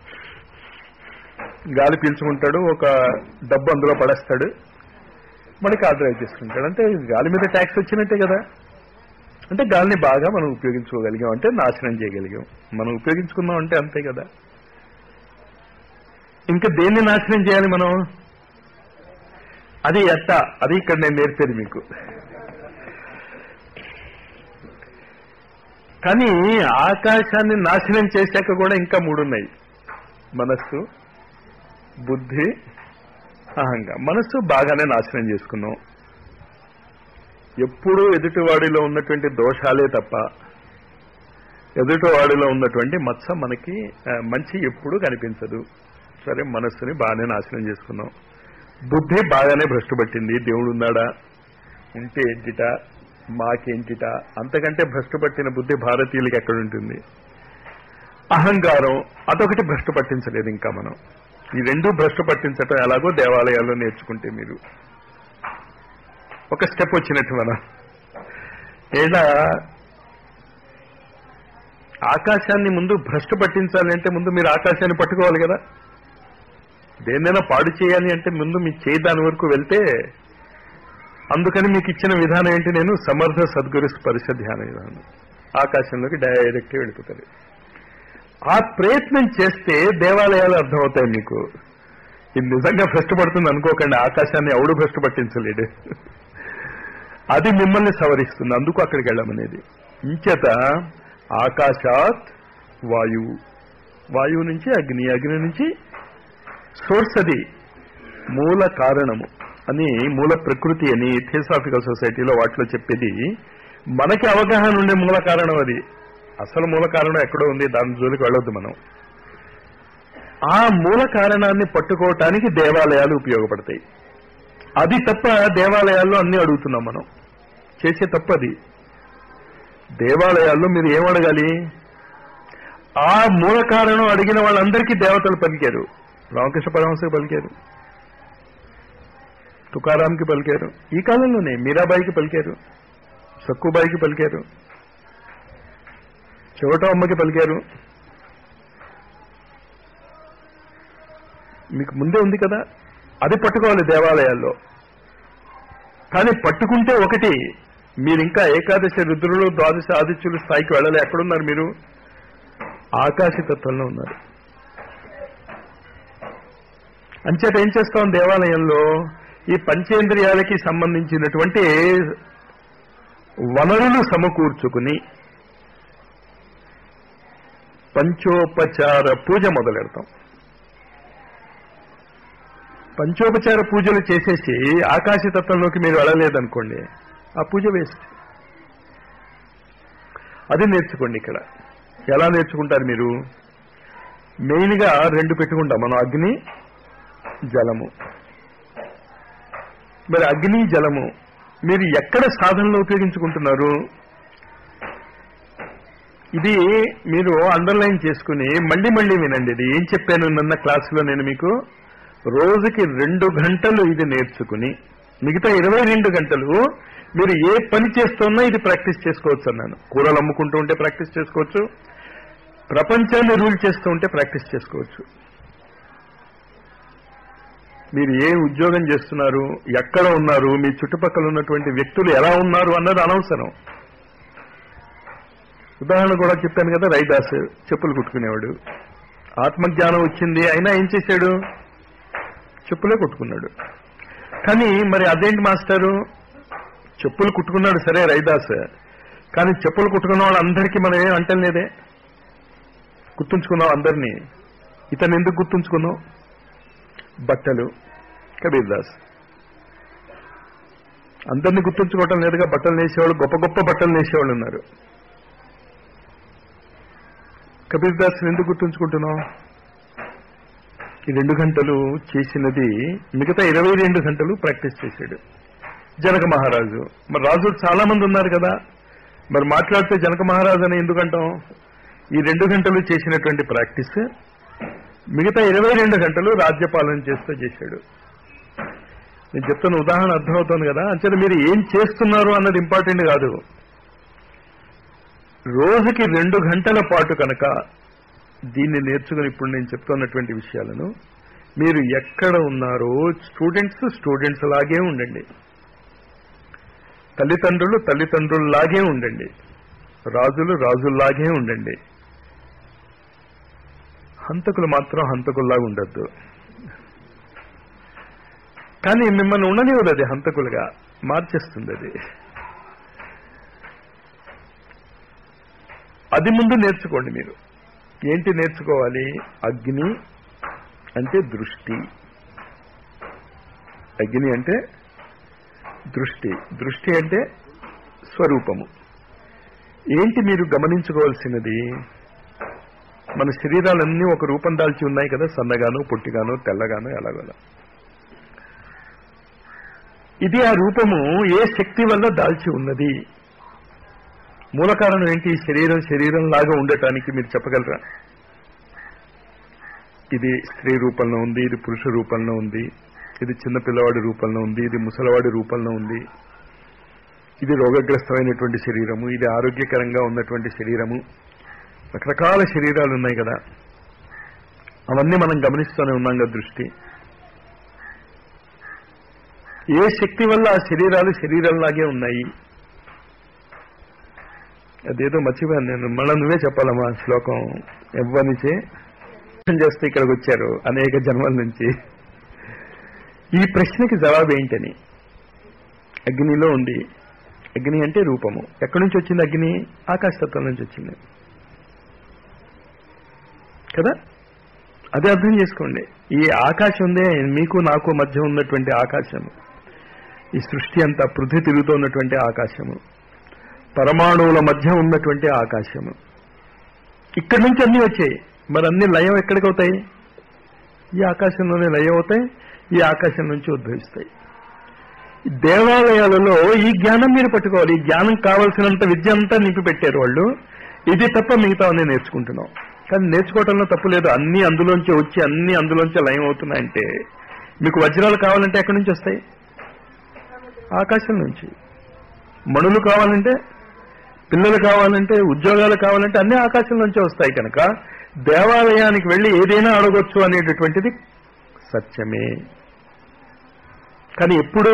గాలి పీల్చుకుంటాడు ఒక డబ్బు అందులో పడేస్తాడు మనకి కార్ డ్రైవ్ చేసుకుంటాడు అంటే గాలి మీద ట్యాక్స్ వచ్చినట్టే కదా అంటే గాలిని బాగా మనం ఉపయోగించుకోగలిగాం అంటే నాశనం చేయగలిగాం మనం ఉపయోగించుకున్నాం అంటే అంతే కదా ఇంకా దేన్ని నాశనం చేయాలి మనం అది ఎట్ట అది ఇక్కడ నేను నేర్పేది మీకు కానీ ఆకాశాన్ని నాశనం చేశాక కూడా ఇంకా మూడు ఉన్నాయి మనస్సు బుద్ధి అహంగా మనస్సు బాగానే నాశనం చేసుకున్నాం ఎప్పుడూ ఎదుటివాడిలో ఉన్నటువంటి దోషాలే తప్ప ఎదుటివాడిలో ఉన్నటువంటి మచ్చ మనకి ఆ, మంచి ఎప్పుడూ కనిపించదు సరే మనస్సుని బాగానే నాశనం చేసుకున్నాం బుద్ధి బాగానే భ్రష్టు పట్టింది దేవుడు ఉన్నాడా ఉంటే ఏంటిట మాకేంటిట అంతకంటే భ్రష్టు పట్టిన బుద్ధి భారతీయులకి ఎక్కడ ఉంటుంది అహంకారం అదొకటి భ్రష్టు పట్టించలేదు ఇంకా మనం ఈ రెండు భ్రష్టు పట్టించటం ఎలాగో దేవాలయాల్లో నేర్చుకుంటే మీరు ఒక స్టెప్ వచ్చినట్టు మనం ఏడా ఆకాశాన్ని ముందు భ్రష్టు పట్టించాలి అంటే ముందు మీరు ఆకాశాన్ని పట్టుకోవాలి కదా దేన్నైనా పాడు చేయాలి అంటే ముందు మీ చేయి దాని వరకు వెళ్తే అందుకని మీకు ఇచ్చిన విధానం ఏంటి నేను సమర్థ సద్గురు స్పర్శ ధ్యాన విధానం ఆకాశంలోకి డైరెక్ట్ వెళ్ళిపోతుంది ఆ ప్రయత్నం చేస్తే దేవాలయాలు అర్థమవుతాయి మీకు ఇది నిజంగా భ్రష్టు పడుతుంది అనుకోకండి ఆకాశాన్ని ఎవడు భ్రష్టు పట్టించలేడు అది మిమ్మల్ని సవరిస్తుంది అందుకు అక్కడికి వెళ్ళమనేది ఇంచేత ఆకాశాత్ వాయువు వాయువు నుంచి అగ్ని అగ్ని నుంచి సోర్స్ అది మూల కారణము అని మూల ప్రకృతి అని థియోసాఫికల్ సొసైటీలో వాటిలో చెప్పేది మనకి అవగాహన ఉండే మూల కారణం అది అసలు మూల కారణం ఎక్కడో ఉంది దాని జోలికి వెళ్ళొద్దు మనం ఆ మూల కారణాన్ని పట్టుకోవటానికి దేవాలయాలు ఉపయోగపడతాయి అది తప్ప దేవాలయాల్లో అన్ని అడుగుతున్నాం మనం చేసే తప్పది దేవాలయాల్లో మీరు ఏం అడగాలి ఆ మూల కారణం అడిగిన వాళ్ళందరికీ దేవతలు పలికారు రామకృష్ణ పరమహంసకి పలికారు తుకారాంకి పలికారు ఈ కాలంలోనే మీరాబాయికి పలికారు సక్కుబాయికి పలికారు అమ్మకి పలికారు మీకు ముందే ఉంది కదా అది పట్టుకోవాలి దేవాలయాల్లో కానీ పట్టుకుంటే ఒకటి మీరు ఇంకా ఏకాదశి రుద్రులు ద్వాదశ ఆదిత్యులు స్థాయికి వెళ్ళలే ఎక్కడున్నారు మీరు ఆకాశతత్వంలో ఉన్నారు అంచేత ఏం చేస్తాం దేవాలయంలో ఈ పంచేంద్రియాలకి సంబంధించినటువంటి వనరులు సమకూర్చుకుని పంచోపచార పూజ మొదలెడతాం పంచోపచార పూజలు చేసేసి ఆకాశతత్వంలోకి మీరు వెళ్ళలేదనుకోండి ఆ పూజ వేస్ట్ అది నేర్చుకోండి ఇక్కడ ఎలా నేర్చుకుంటారు మీరు మెయిన్గా రెండు పెట్టుకుంటాం మనం అగ్ని జలము మరి అగ్ని జలము మీరు ఎక్కడ సాధనలో ఉపయోగించుకుంటున్నారు ఇది మీరు అండర్లైన్ చేసుకుని మళ్ళీ మళ్ళీ వినండి ఇది ఏం చెప్పాను నిన్న క్లాసులో నేను మీకు రోజుకి రెండు గంటలు ఇది నేర్చుకుని మిగతా ఇరవై రెండు గంటలు మీరు ఏ పని చేస్తున్నా ఇది ప్రాక్టీస్ చేసుకోవచ్చు అన్నాను కూరలు అమ్ముకుంటూ ఉంటే ప్రాక్టీస్ చేసుకోవచ్చు ప్రపంచాన్ని రూల్ చేస్తూ ఉంటే ప్రాక్టీస్ చేసుకోవచ్చు మీరు ఏ ఉద్యోగం చేస్తున్నారు ఎక్కడ ఉన్నారు మీ చుట్టుపక్కల ఉన్నటువంటి వ్యక్తులు ఎలా ఉన్నారు అన్నది అనవసరం ఉదాహరణ కూడా చెప్పాను కదా రైదాస్ చెప్పులు కుట్టుకునేవాడు ఆత్మజ్ఞానం వచ్చింది అయినా ఏం చేశాడు చెప్పులే కుట్టుకున్నాడు కానీ మరి అదేంటి మాస్టారు చెప్పులు కుట్టుకున్నాడు సరే రైదాస్ కానీ చెప్పులు కుట్టుకున్న వాళ్ళందరికీ మనం ఏం అంటలేదే గుర్తుంచుకున్నాం అందరినీ ఇతను ఎందుకు గుర్తుంచుకున్నాం బట్టలు కబీర్ దాస్ అందరినీ గుర్తుంచుకోవటం లేదుగా బట్టలు నేసేవాళ్ళు గొప్ప గొప్ప బట్టలు నేసేవాళ్ళు ఉన్నారు కబీర్ దాస్ ఎందుకు గుర్తుంచుకుంటున్నాం ఈ రెండు గంటలు చేసినది మిగతా ఇరవై రెండు గంటలు ప్రాక్టీస్ చేశాడు జనక మహారాజు మరి రాజులు చాలా మంది ఉన్నారు కదా మరి మాట్లాడితే జనక మహారాజు అని ఎందుకంటాం ఈ రెండు గంటలు చేసినటువంటి ప్రాక్టీస్ మిగతా ఇరవై రెండు గంటలు రాజ్యపాలన చేస్తూ చేశాడు నేను చెప్తున్న ఉదాహరణ అర్థమవుతుంది కదా అంటే మీరు ఏం చేస్తున్నారు అన్నది ఇంపార్టెంట్ కాదు రోజుకి రెండు గంటల పాటు కనుక దీన్ని నేర్చుకుని ఇప్పుడు నేను చెప్తున్నటువంటి విషయాలను మీరు ఎక్కడ ఉన్నారో స్టూడెంట్స్ స్టూడెంట్స్ లాగే ఉండండి తల్లిదండ్రులు తల్లిదండ్రుల్లాగే ఉండండి రాజులు రాజుల్లాగే ఉండండి హంతకులు మాత్రం హంతకుల్లాగా ఉండద్దు కానీ మిమ్మల్ని ఉండనివ్వదు అది హంతకులుగా మార్చేస్తుంది అది అది ముందు నేర్చుకోండి మీరు ఏంటి నేర్చుకోవాలి అగ్ని అంటే దృష్టి అగ్ని అంటే దృష్టి దృష్టి అంటే స్వరూపము ఏంటి మీరు గమనించుకోవాల్సినది మన శరీరాలన్నీ ఒక రూపం దాల్చి ఉన్నాయి కదా సన్నగాను పొట్టిగాను తెల్లగాను ఎలాగోలా ఇది ఆ రూపము ఏ శక్తి వల్ల దాల్చి ఉన్నది మూల కారణం ఏంటి శరీరం శరీరం లాగా ఉండటానికి మీరు చెప్పగలరా ఇది స్త్రీ రూపంలో ఉంది ఇది పురుష రూపంలో ఉంది ఇది చిన్న పిల్లవాడి రూపంలో ఉంది ఇది ముసలవాడి రూపంలో ఉంది ఇది రోగగ్రస్తమైనటువంటి శరీరము ఇది ఆరోగ్యకరంగా ఉన్నటువంటి శరీరము రకరకాల శరీరాలు ఉన్నాయి కదా అవన్నీ మనం గమనిస్తూనే ఉన్నాం కదా దృష్టి ఏ శక్తి వల్ల ఆ శరీరాలు శరీరంలాగే ఉన్నాయి అదేదో మర్చిపోయాను నేను మళ్ళీ నువ్వే చెప్పాలమ్మా ఆ శ్లోకం ఎవ్వనిచే చేస్తే ఇక్కడికి వచ్చారు అనేక జన్మల నుంచి ఈ ప్రశ్నకి జవాబు ఏంటని అగ్నిలో ఉంది అగ్ని అంటే రూపము ఎక్కడి నుంచి వచ్చింది అగ్ని ఆకాశతత్వం నుంచి వచ్చింది కదా అదే అర్థం చేసుకోండి ఈ ఆకాశం ఉందే మీకు నాకు మధ్య ఉన్నటువంటి ఆకాశం ఈ సృష్టి అంతా పృథ్వీ తిరుగుతున్నటువంటి ఆకాశము పరమాణువుల మధ్య ఉన్నటువంటి ఆకాశము ఇక్కడి నుంచి అన్నీ వచ్చాయి మరి అన్ని లయం ఎక్కడికి అవుతాయి ఈ ఆకాశంలోనే లయం అవుతాయి ఈ ఆకాశం నుంచి ఉద్భవిస్తాయి ఈ దేవాలయాలలో ఈ జ్ఞానం మీరు పట్టుకోవాలి ఈ జ్ఞానం కావలసినంత విద్య అంతా నింపి పెట్టారు వాళ్ళు ఇది తప్ప మిగతా అన్ని నేర్చుకుంటున్నాం కానీ నేర్చుకోవడంలో తప్పు లేదు అన్ని అందులోంచి వచ్చి అన్ని అందులోంచి లయం అవుతున్నాయంటే మీకు వజ్రాలు కావాలంటే ఎక్కడి నుంచి వస్తాయి ఆకాశం నుంచి మణులు కావాలంటే పిల్లలు కావాలంటే ఉద్యోగాలు కావాలంటే అన్ని ఆకాశం నుంచి వస్తాయి కనుక దేవాలయానికి వెళ్ళి ఏదైనా అడగొచ్చు అనేటటువంటిది సత్యమే కానీ ఎప్పుడు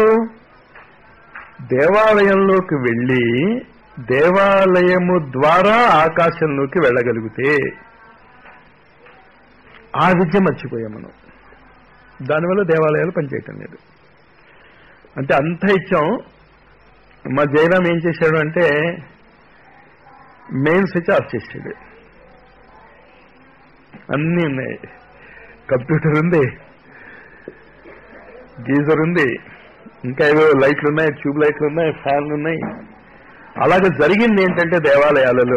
దేవాలయంలోకి వెళ్ళి దేవాలయము ద్వారా ఆకాశంలోకి వెళ్ళగలిగితే ఆ విద్య మర్చిపోయాం మనం దానివల్ల దేవాలయాలు పనిచేయటం లేదు అంటే అంత ఇచ్చాం మా జయరాం ఏం చేశాడు అంటే మెయిన్ స్విచ్ ఆఫ్ చేసాడు అన్నీ ఉన్నాయి కంప్యూటర్ ఉంది గీజర్ ఉంది ఇంకా ఏవో లైట్లు ఉన్నాయి ట్యూబ్ లైట్లు ఉన్నాయి ఫ్యాన్లు ఉన్నాయి అలాగే జరిగింది ఏంటంటే దేవాలయాలలో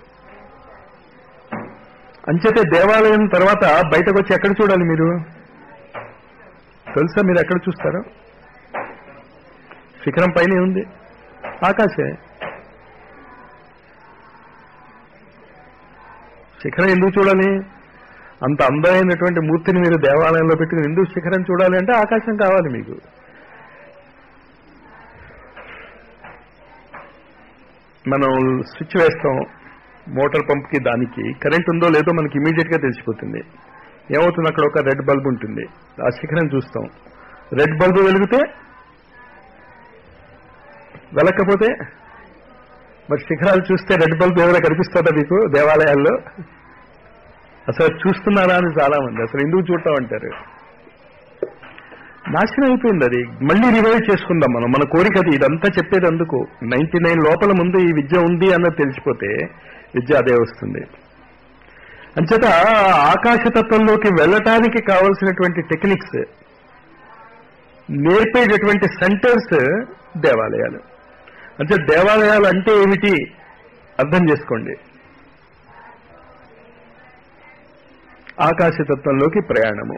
అంచేతే దేవాలయం తర్వాత బయటకు వచ్చి ఎక్కడ చూడాలి మీరు తెలుసా మీరు ఎక్కడ చూస్తారో శిఖరం పైన ఉంది ఆకాశే శిఖరం ఎందుకు చూడాలి అంత అందమైనటువంటి మూర్తిని మీరు దేవాలయంలో పెట్టుకుని ఎందుకు శిఖరం చూడాలి అంటే ఆకాశం కావాలి మీకు మనం స్విచ్ వేస్తాం మోటార్ పంప్కి దానికి కరెంట్ ఉందో లేదో మనకి ఇమీడియట్ గా తెలిసిపోతుంది ఏమవుతుంది అక్కడ ఒక రెడ్ బల్బ్ ఉంటుంది ఆ శిఖరం చూస్తాం రెడ్ బల్బ్ వెలిగితే వెళ్ళకపోతే మరి శిఖరాలు చూస్తే రెడ్ బల్బ్ ఏమైనా కనిపిస్తుందా మీకు దేవాలయాల్లో అసలు చూస్తున్నారా అని చాలా మంది అసలు ఎందుకు చూడటం అంటారు నాశనం అయిపోయింది అది మళ్ళీ రివైవ్ చేసుకుందాం మనం మన కోరిక అది ఇదంతా చెప్పేది అందుకు నైన్టీ నైన్ లోపల ముందు ఈ విద్య ఉంది అన్నది తెలిసిపోతే విద్య అదే వస్తుంది అంచేత ఆకాశతత్వంలోకి వెళ్ళటానికి కావలసినటువంటి టెక్నిక్స్ నేర్పేటటువంటి సెంటర్స్ దేవాలయాలు అంటే దేవాలయాలు అంటే ఏమిటి అర్థం చేసుకోండి ఆకాశతత్వంలోకి ప్రయాణము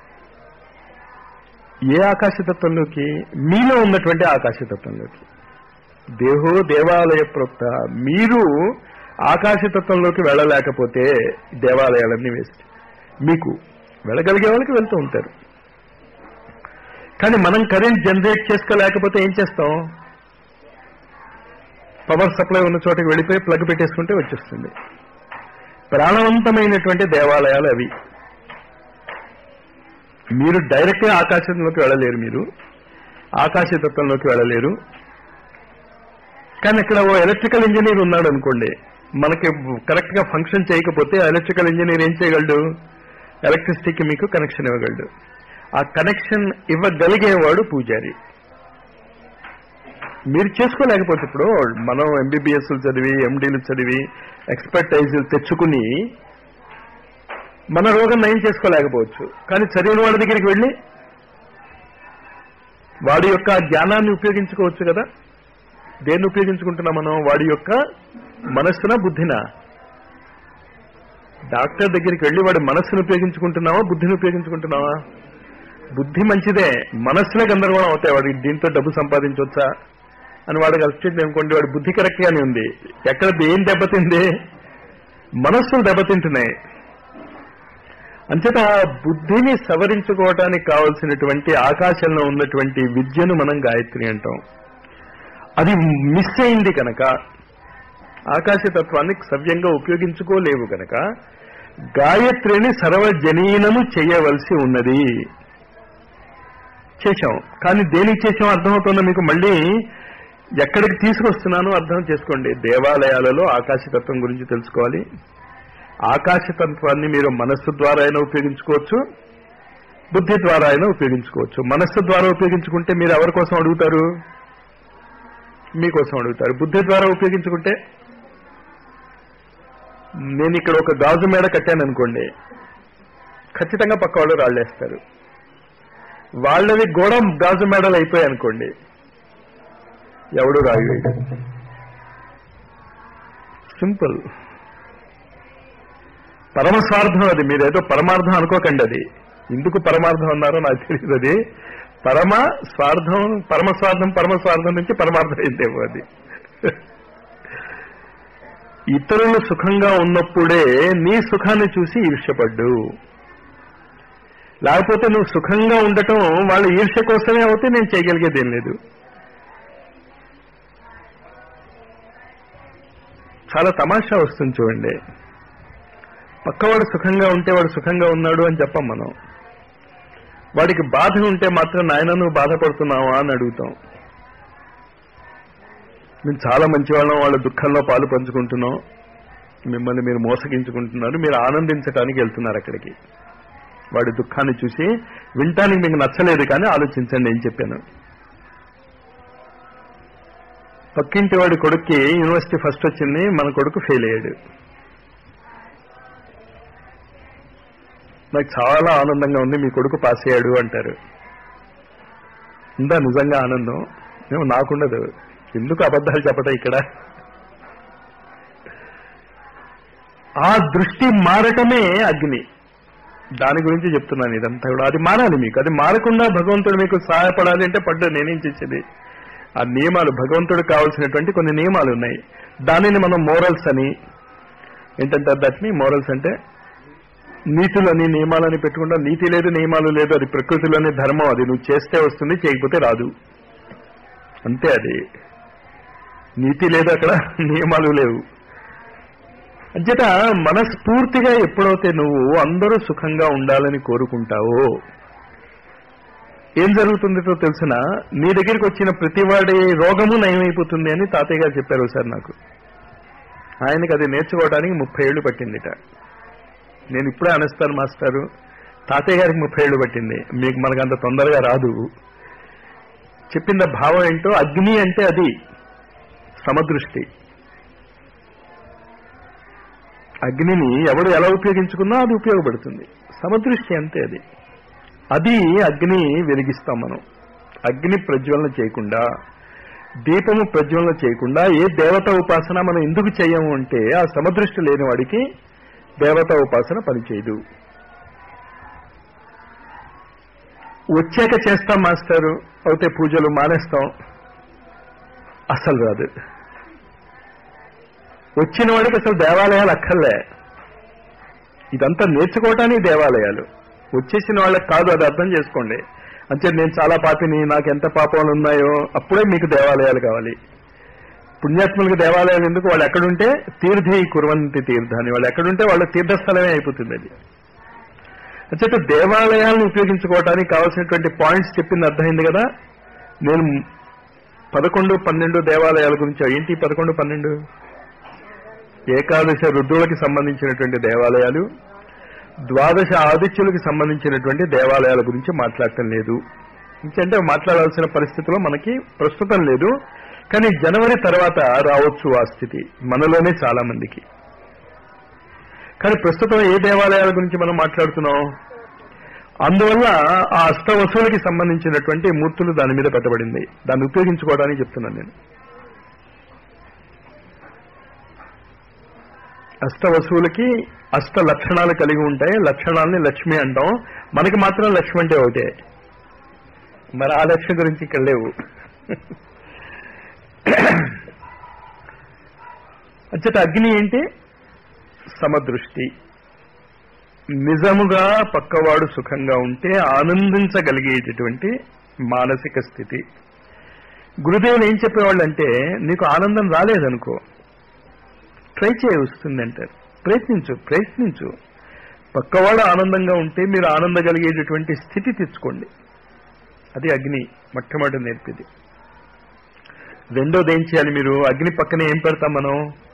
ఏ ఆకాశతత్వంలోకి మీలో ఉన్నటువంటి ఆకాశతత్వంలోకి దేహో దేవాలయ ప్రోక్త మీరు ఆకాశతత్వంలోకి వెళ్ళలేకపోతే దేవాలయాలన్నీ వేస్ట్ మీకు వెళ్ళగలిగే వాళ్ళకి వెళ్తూ ఉంటారు కానీ మనం కరెంట్ జనరేట్ చేసుకోలేకపోతే ఏం చేస్తాం పవర్ సప్లై ఉన్న చోటకి వెళ్ళిపోయి ప్లగ్ పెట్టేసుకుంటే వచ్చేస్తుంది ప్రాణవంతమైనటువంటి దేవాలయాలు అవి మీరు డైరెక్ట్ గా ఆకాశంలోకి వెళ్ళలేరు మీరు ఆకాశతత్వంలోకి వెళ్ళలేరు కానీ ఇక్కడ ఓ ఎలక్ట్రికల్ ఇంజనీర్ ఉన్నాడు అనుకోండి మనకి కరెక్ట్ గా ఫంక్షన్ చేయకపోతే ఎలక్ట్రికల్ ఇంజనీర్ ఏం చేయగలడు ఎలక్ట్రిసిటీకి మీకు కనెక్షన్ ఇవ్వగలడు ఆ కనెక్షన్ ఇవ్వగలిగేవాడు పూజారి మీరు చేసుకోలేకపోతే ఇప్పుడు మనం ఎంబీబీఎస్ చదివి ఎండీలు చదివి ఎక్స్పర్టైజ్ తెచ్చుకుని మన రోగం నయం చేసుకోలేకపోవచ్చు కానీ చదివిన వాడి దగ్గరికి వెళ్ళి వాడి యొక్క జ్ఞానాన్ని ఉపయోగించుకోవచ్చు కదా దేన్ని ఉపయోగించుకుంటున్నాం మనం వాడి యొక్క మనస్సున బుద్ధిన డాక్టర్ దగ్గరికి వెళ్ళి వాడి మనస్సును ఉపయోగించుకుంటున్నావా బుద్ధిని ఉపయోగించుకుంటున్నావా బుద్ధి మంచిదే మనస్సులో గందరగోళం అవుతాయి వాడికి దీంతో డబ్బు సంపాదించవచ్చా అని వాడికి అలసిపోయింది అనుకోండి వాడి బుద్ధి కరెక్ట్ గానే ఉంది ఎక్కడ ఏం దెబ్బతింది మనస్సులు దెబ్బతింటున్నాయి అంచేత బుద్ధిని సవరించుకోవటానికి కావలసినటువంటి ఆకాశంలో ఉన్నటువంటి విద్యను మనం గాయత్రి అంటాం అది మిస్ అయింది కనుక ఆకాశతత్వాన్ని సవ్యంగా ఉపయోగించుకోలేవు కనుక గాయత్రిని సర్వజనీనము చేయవలసి ఉన్నది చేశాం కానీ దేనికి చేసాం అర్థమవుతుందో మీకు మళ్ళీ ఎక్కడికి తీసుకొస్తున్నానో అర్థం చేసుకోండి దేవాలయాలలో ఆకాశతత్వం గురించి తెలుసుకోవాలి ఆకాశతత్వాన్ని మీరు మనస్సు ద్వారా అయినా ఉపయోగించుకోవచ్చు బుద్ధి ద్వారా అయినా ఉపయోగించుకోవచ్చు మనస్సు ద్వారా ఉపయోగించుకుంటే మీరు ఎవరి కోసం అడుగుతారు మీకోసం అడుగుతారు బుద్ధి ద్వారా ఉపయోగించుకుంటే నేను ఇక్కడ ఒక గాజు మేడ కట్టాను అనుకోండి ఖచ్చితంగా పక్క వాళ్ళు రాళ్ళేస్తారు వాళ్ళవి గోడ గాజు మేడలు అయిపోయాయి అనుకోండి ఎవడు రాయుడు సింపుల్ పరమస్వార్థం అది మీరేదో పరమార్థం అనుకోకండి అది ఎందుకు పరమార్థం అన్నారో నాకు తెలియదు అది పరమ స్వార్థం పరమస్వార్థం పరమస్వార్థం నుంచి పరమార్థం అయిందేమో అది ఇతరులు సుఖంగా ఉన్నప్పుడే నీ సుఖాన్ని చూసి ఈర్ష్యపడ్డు లేకపోతే నువ్వు సుఖంగా ఉండటం వాళ్ళ ఈర్ష్య కోసమే అవుతే నేను చేయగలిగేదేం లేదు చాలా తమాషా వస్తుంది చూడండి పక్కవాడు సుఖంగా ఉంటే వాడు సుఖంగా ఉన్నాడు అని చెప్పం మనం వాడికి బాధ ఉంటే మాత్రం నాయన నువ్వు బాధపడుతున్నావా అని అడుగుతాం మేము చాలా మంచి వాళ్ళం వాళ్ళ దుఃఖంలో పాలు పంచుకుంటున్నాం మిమ్మల్ని మీరు మోసగించుకుంటున్నారు మీరు ఆనందించడానికి వెళ్తున్నారు అక్కడికి వాడి దుఃఖాన్ని చూసి వింటానికి మీకు నచ్చలేదు కానీ ఆలోచించండి ఏం చెప్పాను పక్కింటి వాడి కొడుక్కి యూనివర్సిటీ ఫస్ట్ వచ్చింది మన కొడుకు ఫెయిల్ అయ్యాడు నాకు చాలా ఆనందంగా ఉంది మీ కొడుకు పాస్ అయ్యాడు అంటారు ఇందా నిజంగా ఆనందం ఏమో నాకుండదు ఎందుకు అబద్ధాలు చెప్పటం ఇక్కడ ఆ దృష్టి మారటమే అగ్ని దాని గురించి చెప్తున్నాను ఇదంతా కూడా అది మారాలి మీకు అది మారకుండా భగవంతుడు మీకు సహాయపడాలి అంటే పడ్డ నేనేం చేసేది ఆ నియమాలు భగవంతుడికి కావాల్సినటువంటి కొన్ని నియమాలు ఉన్నాయి దానిని మనం మోరల్స్ అని ఏంటంటే దట్ని మోరల్స్ అంటే నీతులని నియమాలని పెట్టుకుంటా నీతి లేదు నియమాలు లేదు అది ప్రకృతిలోని ధర్మం అది నువ్వు చేస్తే వస్తుంది చేయకపోతే రాదు అంతే అది నీతి లేదు అక్కడ నియమాలు లేవు అంచేత మనస్ఫూర్తిగా ఎప్పుడైతే నువ్వు అందరూ సుఖంగా ఉండాలని కోరుకుంటావో ఏం జరుగుతుందో తెలిసిన నీ దగ్గరికి వచ్చిన ప్రతివాడి రోగము నయమైపోతుంది అని తాతయ్య గారు చెప్పారు సార్ నాకు ఆయనకి అది నేర్చుకోవడానికి ముప్పై ఏళ్ళు పట్టిందిట నేను ఇప్పుడే అనేస్తాను మాస్టారు తాతయ్య గారికి ముప్పై ఏళ్ళు పట్టింది మీకు మనకు అంత తొందరగా రాదు చెప్పింద భావం ఏంటో అగ్ని అంటే అది సమదృష్టి అగ్నిని ఎవడు ఎలా ఉపయోగించుకున్నా అది ఉపయోగపడుతుంది సమదృష్టి అంతే అది అది అగ్ని వెలిగిస్తాం మనం అగ్ని ప్రజ్వలన చేయకుండా దీపము ప్రజ్వలన చేయకుండా ఏ దేవత ఉపాసన మనం ఎందుకు చేయము అంటే ఆ సమదృష్టి లేని వాడికి దేవత ఉపాసన పనిచేయదు వచ్చాక చేస్తాం మాస్టారు అయితే పూజలు మానేస్తాం అసలు రాదు వచ్చిన వాడికి అసలు దేవాలయాలు అక్కర్లే ఇదంతా నేర్చుకోవటానికి దేవాలయాలు వచ్చేసిన వాళ్ళకి కాదు అది అర్థం చేసుకోండి అంటే నేను చాలా పాపిని నాకు ఎంత పాపాలు ఉన్నాయో అప్పుడే మీకు దేవాలయాలు కావాలి పుణ్యాత్ములకు దేవాలయాలు ఎందుకు వాళ్ళు ఎక్కడుంటే తీర్థే కురవంతి తీర్థాన్ని వాళ్ళు ఎక్కడుంటే వాళ్ళ తీర్థస్థలమే అయిపోతుంది అది అంచేత దేవాలయాలను ఉపయోగించుకోవడానికి కావాల్సినటువంటి పాయింట్స్ చెప్పింది అర్థమైంది కదా నేను పదకొండు పన్నెండు దేవాలయాల గురించి ఏంటి పదకొండు పన్నెండు ఏకాదశ రుద్రులకి సంబంధించినటువంటి దేవాలయాలు ద్వాదశ ఆదిత్యులకి సంబంధించినటువంటి దేవాలయాల గురించి మాట్లాడటం లేదు ఇంకంటే మాట్లాడాల్సిన పరిస్థితిలో మనకి ప్రస్తుతం లేదు కానీ జనవరి తర్వాత రావచ్చు ఆ స్థితి మనలోనే చాలా మందికి కానీ ప్రస్తుతం ఏ దేవాలయాల గురించి మనం మాట్లాడుతున్నాం అందువల్ల ఆ అష్టవసువులకి సంబంధించినటువంటి మూర్తులు దాని మీద పెట్టబడింది దాన్ని ఉపయోగించుకోవడానికి చెప్తున్నాను నేను అష్ట వస్తువులకి అష్ట లక్షణాలు కలిగి ఉంటాయి లక్షణాలని లక్ష్మి అంటాం మనకి మాత్రం లక్ష్మి అంటే ఒకటే మరి ఆ లక్ష్మి గురించి ఇక్కడ లేవు అంచేత అగ్ని ఏంటి సమదృష్టి నిజముగా పక్కవాడు సుఖంగా ఉంటే ఆనందించగలిగేటటువంటి మానసిక స్థితి గురుదేవులు ఏం చెప్పేవాళ్ళంటే నీకు ఆనందం రాలేదనుకో ట్రై చేయ వస్తుంది అంటారు ప్రయత్నించు ప్రయత్నించు పక్కవాడు ఆనందంగా ఉంటే మీరు ఆనందగలిగేటటువంటి స్థితి తెచ్చుకోండి అది అగ్ని మొట్టమొదటి నేర్పిది రెండోది ఏం చేయాలి మీరు అగ్ని పక్కనే ఏం పెడతాం మనం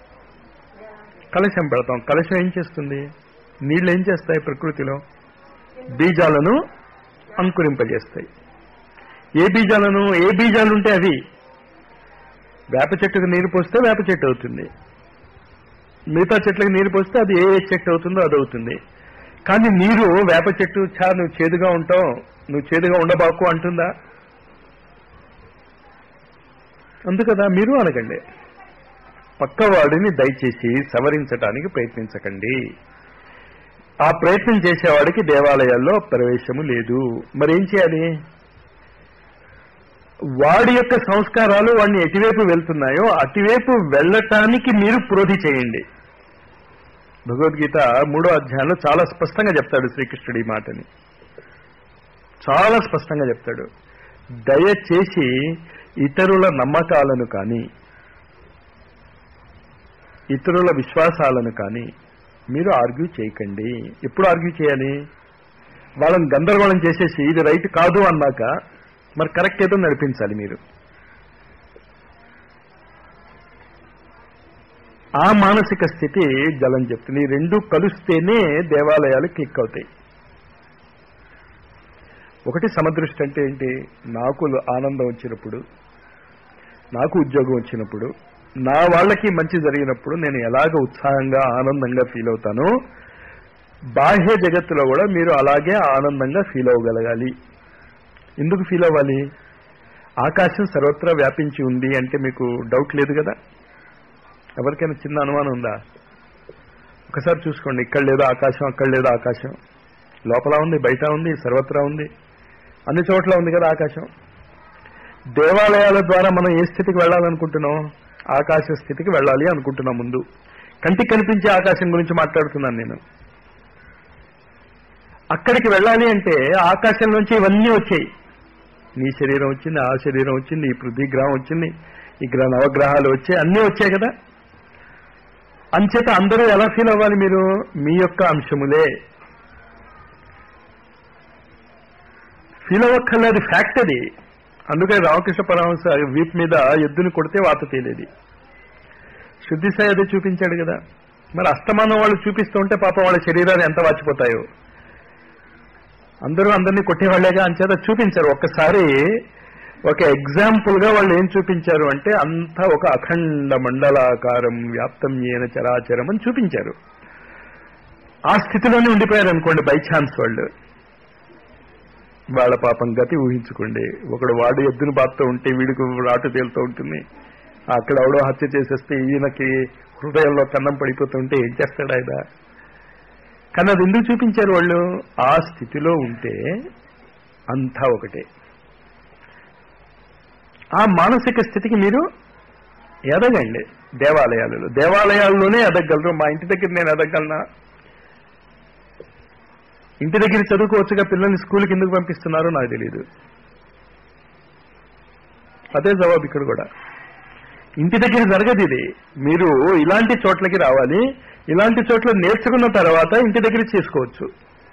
కలశం పెడతాం కలశం ఏం చేస్తుంది నీళ్ళు ఏం చేస్తాయి ప్రకృతిలో బీజాలను అంకురింపజేస్తాయి ఏ బీజాలను ఏ బీజాలు ఉంటే అవి వేప చెట్టుకు నీరు పోస్తే వేప చెట్టు అవుతుంది మిగతా చెట్లకు నీరు పోస్తే అది ఏ ఏ చెట్టు అవుతుందో అది అవుతుంది కానీ నీరు వేప చెట్టు చా నువ్వు చేదుగా ఉంటావు నువ్వు చేదుగా ఉండబాకు అంటుందా అందుకదా మీరు అనకండి పక్కవాడిని దయచేసి సవరించడానికి ప్రయత్నించకండి ఆ ప్రయత్నం చేసేవాడికి దేవాలయాల్లో ప్రవేశము లేదు మరేం చేయాలి వాడి యొక్క సంస్కారాలు వాడిని ఎటువైపు వెళ్తున్నాయో అటువైపు వెళ్ళటానికి మీరు ప్రోధి చేయండి భగవద్గీత మూడో అధ్యాయంలో చాలా స్పష్టంగా చెప్తాడు శ్రీకృష్ణుడు ఈ మాటని చాలా స్పష్టంగా చెప్తాడు దయచేసి ఇతరుల నమ్మకాలను కానీ ఇతరుల విశ్వాసాలను కానీ మీరు ఆర్గ్యూ చేయకండి ఎప్పుడు ఆర్గ్యూ చేయాలి వాళ్ళని గందరగోళం చేసేసి ఇది రైట్ కాదు అన్నాక మరి కరెక్ట్ ఏదో నడిపించాలి మీరు ఆ మానసిక స్థితి జలం చెప్తుంది ఈ రెండు కలిస్తేనే దేవాలయాలు క్లిక్ అవుతాయి ఒకటి సమదృష్టి అంటే ఏంటి నాకు ఆనందం వచ్చినప్పుడు నాకు ఉద్యోగం వచ్చినప్పుడు నా వాళ్ళకి మంచి జరిగినప్పుడు నేను ఎలాగ ఉత్సాహంగా ఆనందంగా ఫీల్ అవుతానో బాహ్య జగత్తులో కూడా మీరు అలాగే ఆనందంగా ఫీల్ అవ్వగలగాలి ఎందుకు ఫీల్ అవ్వాలి ఆకాశం సర్వత్రా వ్యాపించి ఉంది అంటే మీకు డౌట్ లేదు కదా ఎవరికైనా చిన్న అనుమానం ఉందా ఒకసారి చూసుకోండి ఇక్కడ లేదు ఆకాశం అక్కడ లేదు ఆకాశం లోపల ఉంది బయట ఉంది సర్వత్రా ఉంది అన్ని చోట్ల ఉంది కదా ఆకాశం దేవాలయాల ద్వారా మనం ఏ స్థితికి వెళ్ళాలనుకుంటున్నాం ఆకాశ స్థితికి వెళ్ళాలి అనుకుంటున్నాం ముందు కంటికి కనిపించే ఆకాశం గురించి మాట్లాడుతున్నాను నేను అక్కడికి వెళ్ళాలి అంటే ఆకాశం నుంచి ఇవన్నీ వచ్చాయి నీ శరీరం వచ్చింది ఆ శరీరం వచ్చింది ఈ పృథ్వీ గ్రహం వచ్చింది ఈ గ్రహ నవగ్రహాలు వచ్చాయి అన్నీ వచ్చాయి కదా అంచేత అందరూ ఎలా ఫీల్ అవ్వాలి మీరు మీ యొక్క అంశములే ఫీల్ అవ్వక్కర్లేదు ఫ్యాక్ట్ అది అందుకే రామకృష్ణ పరమహంస వీప్ మీద ఎద్దుని కొడితే వాత తేలేది శుద్ధి సాయి అదే చూపించాడు కదా మరి అస్తమానం వాళ్ళు చూపిస్తూ ఉంటే పాపం వాళ్ళ శరీరాలు ఎంత వాచిపోతాయో అందరూ అందరినీ కొట్టేవాళ్లేగా అంచేత చూపించారు ఒక్కసారి ఒక ఎగ్జాంపుల్ గా వాళ్ళు ఏం చూపించారు అంటే అంతా ఒక అఖండ మండలాకారం వ్యాప్తం ఏన చరాచరం అని చూపించారు ఆ స్థితిలోనే ఉండిపోయారు అనుకోండి బై ఛాన్స్ వాళ్ళు వాళ్ళ పాపం గతి ఊహించుకోండి ఒకడు వాడు ఎద్దును బాగుతూ ఉంటే వీడికి రాటు తేలుతూ ఉంటుంది అక్కడ ఎవడో హత్య చేసేస్తే ఈయనకి హృదయంలో కన్నం పడిపోతుంటే ఏం చేస్తాడు ఆయన కానీ అది ఎందుకు చూపించారు వాళ్ళు ఆ స్థితిలో ఉంటే అంతా ఒకటే ఆ మానసిక స్థితికి మీరు ఎదగండి దేవాలయాలలో దేవాలయాల్లోనే ఎదగలరు మా ఇంటి దగ్గర నేను ఎదగలనా ఇంటి దగ్గర చదువుకోవచ్చుగా పిల్లల్ని స్కూల్కి ఎందుకు పంపిస్తున్నారో నాకు తెలియదు అదే జవాబు ఇక్కడ కూడా ఇంటి దగ్గర జరగదు ఇది మీరు ఇలాంటి చోట్లకి రావాలి ఇలాంటి చోట్ల నేర్చుకున్న తర్వాత ఇంటి దగ్గర చేసుకోవచ్చు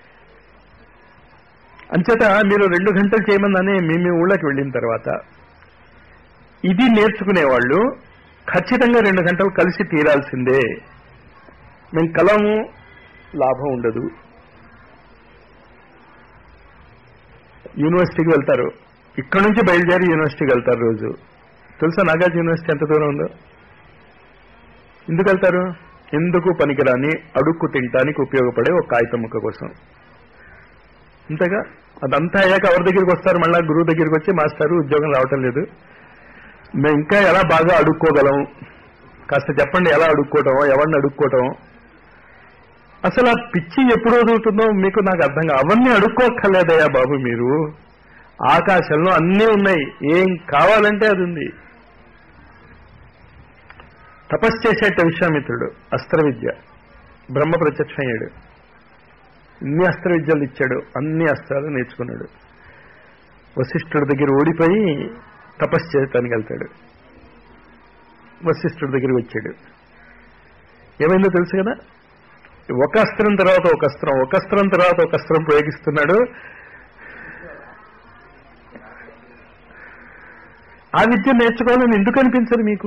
అంచేత మీరు రెండు గంటలు చేయమని మీ మీ ఊళ్ళకి వెళ్ళిన తర్వాత ఇది నేర్చుకునేవాళ్ళు ఖచ్చితంగా రెండు గంటలు కలిసి తీరాల్సిందే మేము కలము లాభం ఉండదు యూనివర్సిటీకి వెళ్తారు ఇక్కడ నుంచి బయలుదేరి యూనివర్సిటీకి వెళ్తారు రోజు తెలుసా నాగార్జున యూనివర్సిటీ ఎంత దూరం ఉందో ఎందుకు వెళ్తారు ఎందుకు పనికిరాని అడుక్కు తినటానికి ఉపయోగపడే ఒక కాగితం ముక్క కోసం అంతేగా అదంతా అయ్యాక ఎవరి దగ్గరికి వస్తారు మళ్ళా గురువు దగ్గరికి వచ్చి మాస్టారు ఉద్యోగం రావటం లేదు మేము ఇంకా ఎలా బాగా అడుక్కోగలం కాస్త చెప్పండి ఎలా అడుక్కోవటం ఎవరిని అడుక్కోవటం అసలు ఆ పిచ్చి ఎప్పుడు వదులుతుందో మీకు నాకు అర్థం కాదు అవన్నీ అడుక్కోక్కర్లేదయ్యా బాబు మీరు ఆకాశంలో అన్నీ ఉన్నాయి ఏం కావాలంటే అది ఉంది తపస్సు చేసేట విశ్వామిత్రుడు అస్త్ర విద్య బ్రహ్మ ప్రత్యక్షమయ్యాడు ఇన్ని అస్త్ర విద్యలు ఇచ్చాడు అన్ని అస్త్రాలు నేర్చుకున్నాడు వశిష్ఠుడి దగ్గర ఓడిపోయి తపస్సు చేయటానికి వెళ్తాడు వశిష్ఠుడి దగ్గరికి వచ్చాడు ఏమైందో తెలుసు కదా ఒక అస్త్రం తర్వాత ఒక అస్త్రం ఒక అస్త్రం తర్వాత ఒక అస్త్రం ప్రయోగిస్తున్నాడు ఆ విద్య నేర్చుకోవాలని ఎందుకు అనిపించదు మీకు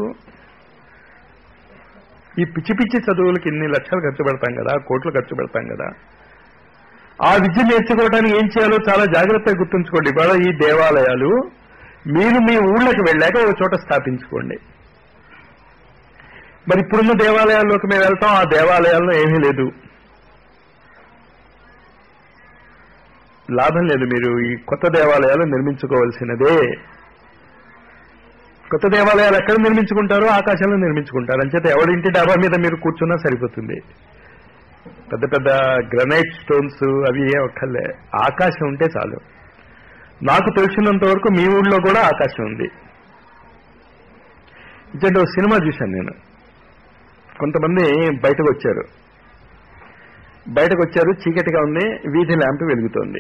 ఈ పిచ్చి పిచ్చి చదువులకి ఇన్ని లక్షలు ఖర్చు పెడతాం కదా కోట్లు ఖర్చు పెడతాం కదా ఆ విద్య నేర్చుకోవడానికి ఏం చేయాలో చాలా జాగ్రత్తగా గుర్తుంచుకోండి ఇవాళ ఈ దేవాలయాలు మీరు మీ ఊళ్ళకి వెళ్ళాక ఒక చోట స్థాపించుకోండి మరి ఇప్పుడున్న దేవాలయాల్లోకి మేము వెళ్తాం ఆ దేవాలయాల్లో ఏమీ లేదు లాభం లేదు మీరు ఈ కొత్త దేవాలయాలు నిర్మించుకోవాల్సినదే కొత్త దేవాలయాలు ఎక్కడ నిర్మించుకుంటారో ఆకాశంలో నిర్మించుకుంటారు అంచేత ఎవరింటి డాబా మీద మీరు కూర్చున్నా సరిపోతుంది పెద్ద పెద్ద గ్రనైట్ స్టోన్స్ అవి ఏ ఒక్కర్లే ఆకాశం ఉంటే చాలు నాకు తెలిసినంత వరకు మీ ఊళ్ళో కూడా ఆకాశం ఉంది ఇచ్చండి ఒక సినిమా చూశాను నేను కొంతమంది బయటకు వచ్చారు బయటకు వచ్చారు చీకటిగా ఉంది వీధి ల్యాంప్ వెలుగుతోంది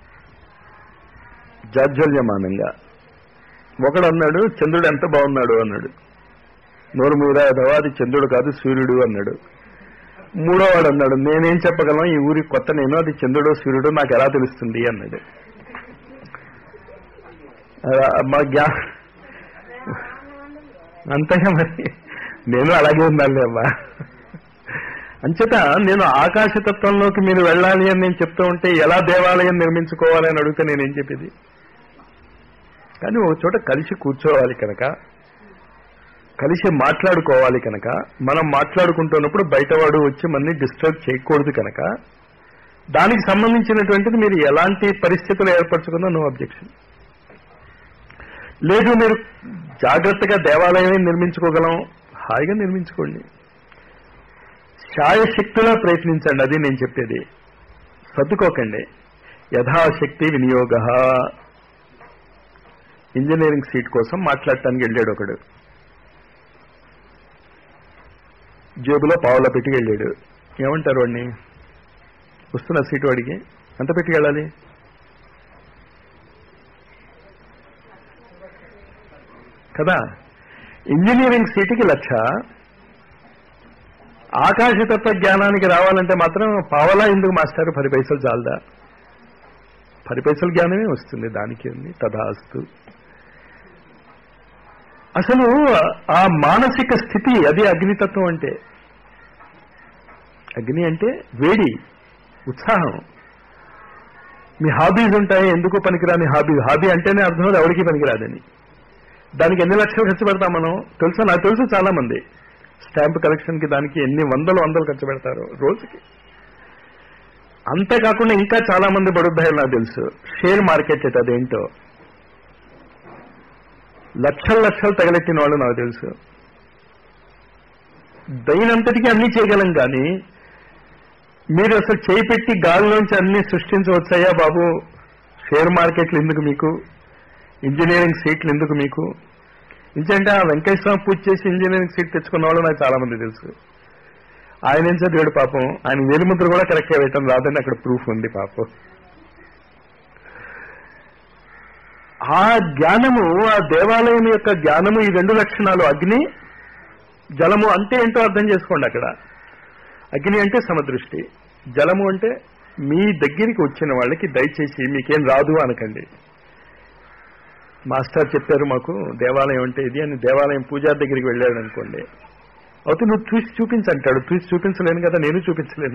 జాజ్వల్యమానంగా ఒకడు అన్నాడు చంద్రుడు ఎంత బాగున్నాడు అన్నాడు నోరు మీద అది చంద్రుడు కాదు సూర్యుడు అన్నాడు మూడో వాడు అన్నాడు నేనేం చెప్పగలను ఈ ఊరికి కొత్త నేను అది చంద్రుడు సూర్యుడు నాకు ఎలా తెలుస్తుంది అన్నాడు అలా మా జ్ఞా అంతగా మరి నేను అలాగే ఉండాలి అమ్మా అంచేత నేను ఆకాశతత్వంలోకి మీరు వెళ్ళాలి అని నేను చెప్తూ ఉంటే ఎలా దేవాలయం నిర్మించుకోవాలి అని అడిగితే నేనేం చెప్పేది కానీ ఒక చోట కలిసి కూర్చోవాలి కనుక కలిసి మాట్లాడుకోవాలి కనుక మనం మాట్లాడుకుంటున్నప్పుడు బయటవాడు వచ్చి మనని డిస్టర్బ్ చేయకూడదు కనుక దానికి సంబంధించినటువంటిది మీరు ఎలాంటి పరిస్థితులు ఏర్పరచుకున్నా నో అబ్జెక్షన్ లేదు మీరు జాగ్రత్తగా దేవాలయమే నిర్మించుకోగలం హాయిగా నిర్మించుకోండి శాయశక్తిలా ప్రయత్నించండి అది నేను చెప్పేది సర్దుకోకండి యథాశక్తి వినియోగ ఇంజనీరింగ్ సీట్ కోసం మాట్లాడటానికి వెళ్ళాడు ఒకడు జేబులో పావులా పెట్టి వెళ్ళాడు ఏమంటారు వాడిని వస్తున్న సీటు వాడికి ఎంత పెట్టి వెళ్ళాలి కదా ఇంజనీరింగ్ సీటుకి లక్ష ఆకాశతత్వ జ్ఞానానికి రావాలంటే మాత్రం పావలా ఎందుకు మాస్టర్ పది పైసలు చాలదా పది పైసల జ్ఞానమే వస్తుంది దానికి ఉంది తదాస్తు అసలు ఆ మానసిక స్థితి అది అగ్నితత్వం అంటే అగ్ని అంటే వేడి ఉత్సాహం మీ హాబీస్ ఉంటాయి ఎందుకు పనికిరాని హాబీ హాబీ అంటేనే అర్థం అది ఎవరికి పనికిరాదని దానికి ఎన్ని లక్షలు ఖర్చు పెడతాం మనం తెలుసా నాకు తెలుసు చాలా మంది స్టాంప్ కలెక్షన్ కి దానికి ఎన్ని వందలు వందలు ఖర్చు పెడతారు రోజుకి అంతేకాకుండా ఇంకా చాలా మంది బడుద్దాయలు నాకు తెలుసు షేర్ మార్కెట్ అయితే అదేంటో లక్షల లక్షలు తగలెట్టిన వాళ్ళు నాకు తెలుసు దైనంతటికి అన్ని చేయగలం కానీ మీరు అసలు చేయి పెట్టి గాలిలోంచి అన్ని సృష్టించవచ్చాయా బాబు షేర్ మార్కెట్లు ఎందుకు మీకు ఇంజనీరింగ్ సీట్లు ఎందుకు మీకు ఇంకంటే ఆ వెంకటేశ్వరం పూజ చేసి ఇంజనీరింగ్ సీట్ తెచ్చుకున్న వాళ్ళు నాకు చాలా మంది తెలుసు ఆయన ఏం చదివాడు పాపం ఆయన వేలిముద్ర కూడా కరెక్ట్గా వేయటం రాదని అక్కడ ప్రూఫ్ ఉంది పాపం ఆ జ్ఞానము ఆ దేవాలయం యొక్క జ్ఞానము ఈ రెండు లక్షణాలు అగ్ని జలము అంటే ఏంటో అర్థం చేసుకోండి అక్కడ అగ్ని అంటే సమదృష్టి జలము అంటే మీ దగ్గరికి వచ్చిన వాళ్ళకి దయచేసి మీకేం రాదు అనకండి మాస్టర్ చెప్పారు మాకు దేవాలయం అంటే ఇది అని దేవాలయం పూజారి దగ్గరికి వెళ్ళాడు అనుకోండి అయితే నువ్వు చూసి చూపించంటాడు చూసి చూపించలేను కదా నేను చూపించలేను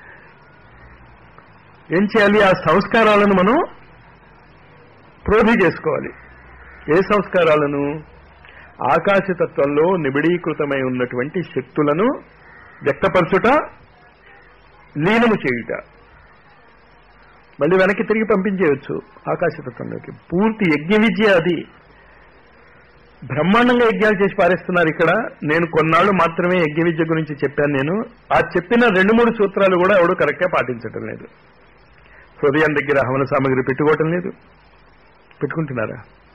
ఏం చేయాలి ఆ సంస్కారాలను మనం ప్రోధి చేసుకోవాలి ఏ సంస్కారాలను ఆకాశతత్వంలో నిబిడీకృతమై ఉన్నటువంటి శక్తులను వ్యక్తపరచుట లీనము చేయుట మళ్ళీ వెనక్కి తిరిగి పంపించేయచ్చు ఆకాశతత్వంలోకి పూర్తి యజ్ఞ విద్య అది బ్రహ్మాండంగా యజ్ఞాలు చేసి పారేస్తున్నారు ఇక్కడ నేను కొన్నాళ్ళు మాత్రమే యజ్ఞ విద్య గురించి చెప్పాను నేను ఆ చెప్పిన రెండు మూడు సూత్రాలు కూడా ఎవడు కరెక్ట్గా పాటించడం లేదు హృదయం దగ్గర హవన సామగ్రి పెట్టుకోవటం లేదు పెట్టుకుంటున్నారా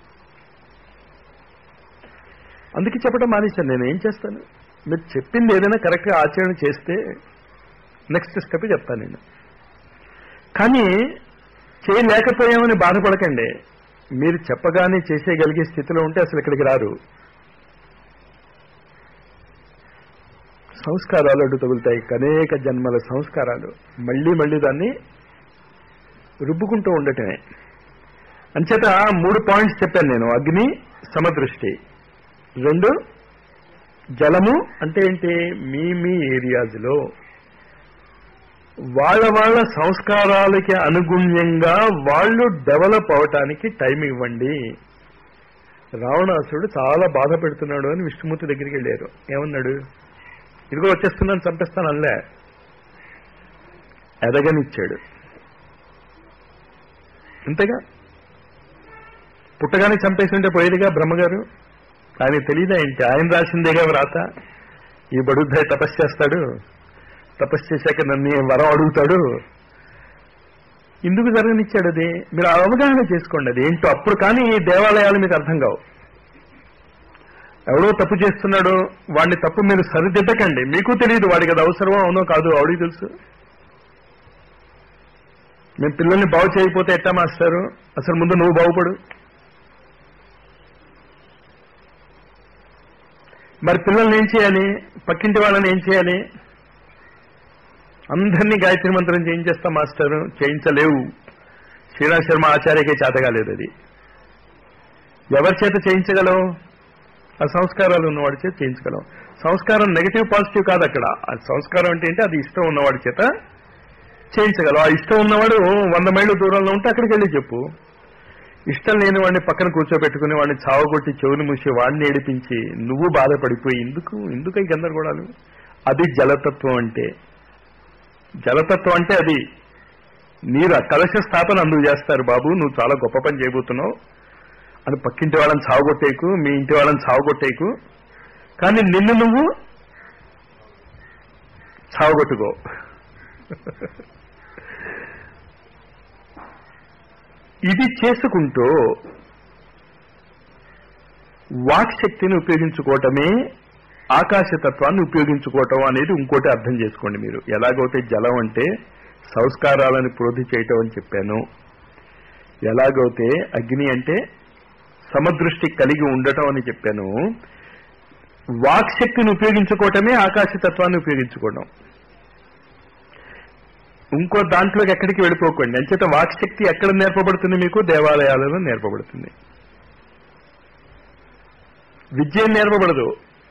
అందుకే చెప్పడం మానేశాను నేను ఏం చేస్తాను మీరు చెప్పింది ఏదైనా కరెక్ట్గా ఆచరణ చేస్తే నెక్స్ట్ స్టెప్ చెప్తాను నేను కానీ చేయలేకపోయామని బాధపడకండి మీరు చెప్పగానే చేసేయగలిగే స్థితిలో ఉంటే అసలు ఇక్కడికి రారు సంస్కారాలు అడ్డు తగులుతాయి అనేక జన్మల సంస్కారాలు మళ్ళీ మళ్ళీ దాన్ని రుబ్బుకుంటూ ఉండటమే అంచేత మూడు పాయింట్స్ చెప్పాను నేను అగ్ని సమదృష్టి రెండు జలము అంటే ఏంటి మీ మీ ఏరియాస్లో వాళ్ళ వాళ్ళ సంస్కారాలకి అనుగుణ్యంగా వాళ్ళు డెవలప్ అవటానికి టైం ఇవ్వండి రావణాసుడు చాలా బాధ పెడుతున్నాడు అని విష్ణుమూర్తి దగ్గరికి వెళ్ళారు ఏమన్నాడు ఇదిగో వచ్చేస్తున్నాను చంపేస్తాను అనలే ఎదగనిచ్చాడు అంతేగా పుట్టగానే చంపేసి ఉంటే పోయేదిగా బ్రహ్మగారు ఆయన తెలియదా ఏంటి ఆయన రాసిందేగా వ్రాత ఈ బడుద్దాయి తపస్సు చేస్తాడు తపస్సు చేశాక నన్ను ఏం వరం అడుగుతాడు ఎందుకు జరగనిచ్చాడు అది మీరు అవగాహన చేసుకోండి అది ఏంటో అప్పుడు కానీ ఈ దేవాలయాలు మీకు అర్థం కావు ఎవడో తప్పు చేస్తున్నాడు వాడిని తప్పు మీరు సరిదిద్దకండి మీకు తెలియదు వాడికి అది అవసరమో అవునో కాదు ఆవిడికి తెలుసు మేము పిల్లల్ని బాగు చేయకపోతే ఎట్టా మాస్టారు అసలు ముందు నువ్వు బాగుపడు మరి పిల్లల్ని ఏం చేయాలి పక్కింటి వాళ్ళని ఏం చేయాలి అందరినీ గాయత్రి మంత్రం చేయించేస్తాం మాస్టర్ చేయించలేవు శ్రీరామ్ శర్మ ఆచార్యకే చేతగాలేదు అది ఎవరి చేత చేయించగలవు ఆ సంస్కారాలు ఉన్నవాడి చేత చేయించగలం సంస్కారం నెగటివ్ పాజిటివ్ కాదు అక్కడ ఆ సంస్కారం అంటే ఏంటి అది ఇష్టం ఉన్నవాడి చేత చేయించగలవు ఆ ఇష్టం ఉన్నవాడు వంద మైళ్ళ దూరంలో ఉంటే అక్కడికి వెళ్ళి చెప్పు ఇష్టం లేని వాడిని పక్కన కూర్చోబెట్టుకుని వాడిని చావగొట్టి చెవుని మూసి వాడిని ఏడిపించి నువ్వు బాధపడిపోయి ఎందుకు ఎందుకు ఈ గందరగోళాలు అది జలతత్వం అంటే జలతత్వం అంటే అది నీరు కలశ స్థాపన అందుకు చేస్తారు బాబు నువ్వు చాలా గొప్ప పని చేయబోతున్నావు అని పక్కింటి వాళ్ళని సాగుగొట్టేకు మీ ఇంటి వాళ్ళని సాగుగొట్టేకు కానీ నిన్ను నువ్వు సాగుగొట్టుకో ఇది చేసుకుంటూ వాక్ శక్తిని ఉపయోగించుకోవటమే ఆకాశతత్వాన్ని ఉపయోగించుకోవటం అనేది ఇంకోటి అర్థం చేసుకోండి మీరు ఎలాగైతే జలం అంటే సంస్కారాలను ప్రోధి చేయటం అని చెప్పాను ఎలాగైతే అగ్ని అంటే సమదృష్టి కలిగి ఉండటం అని చెప్పాను వాక్ శక్తిని ఉపయోగించుకోవటమే ఆకాశతత్వాన్ని ఉపయోగించుకోవడం ఇంకో దాంట్లోకి ఎక్కడికి వెళ్ళిపోకండి అంచేత వాక్ శక్తి ఎక్కడ నేర్పబడుతుంది మీకు దేవాలయాలలో నేర్పబడుతుంది విద్య ఏం నేర్పబడదు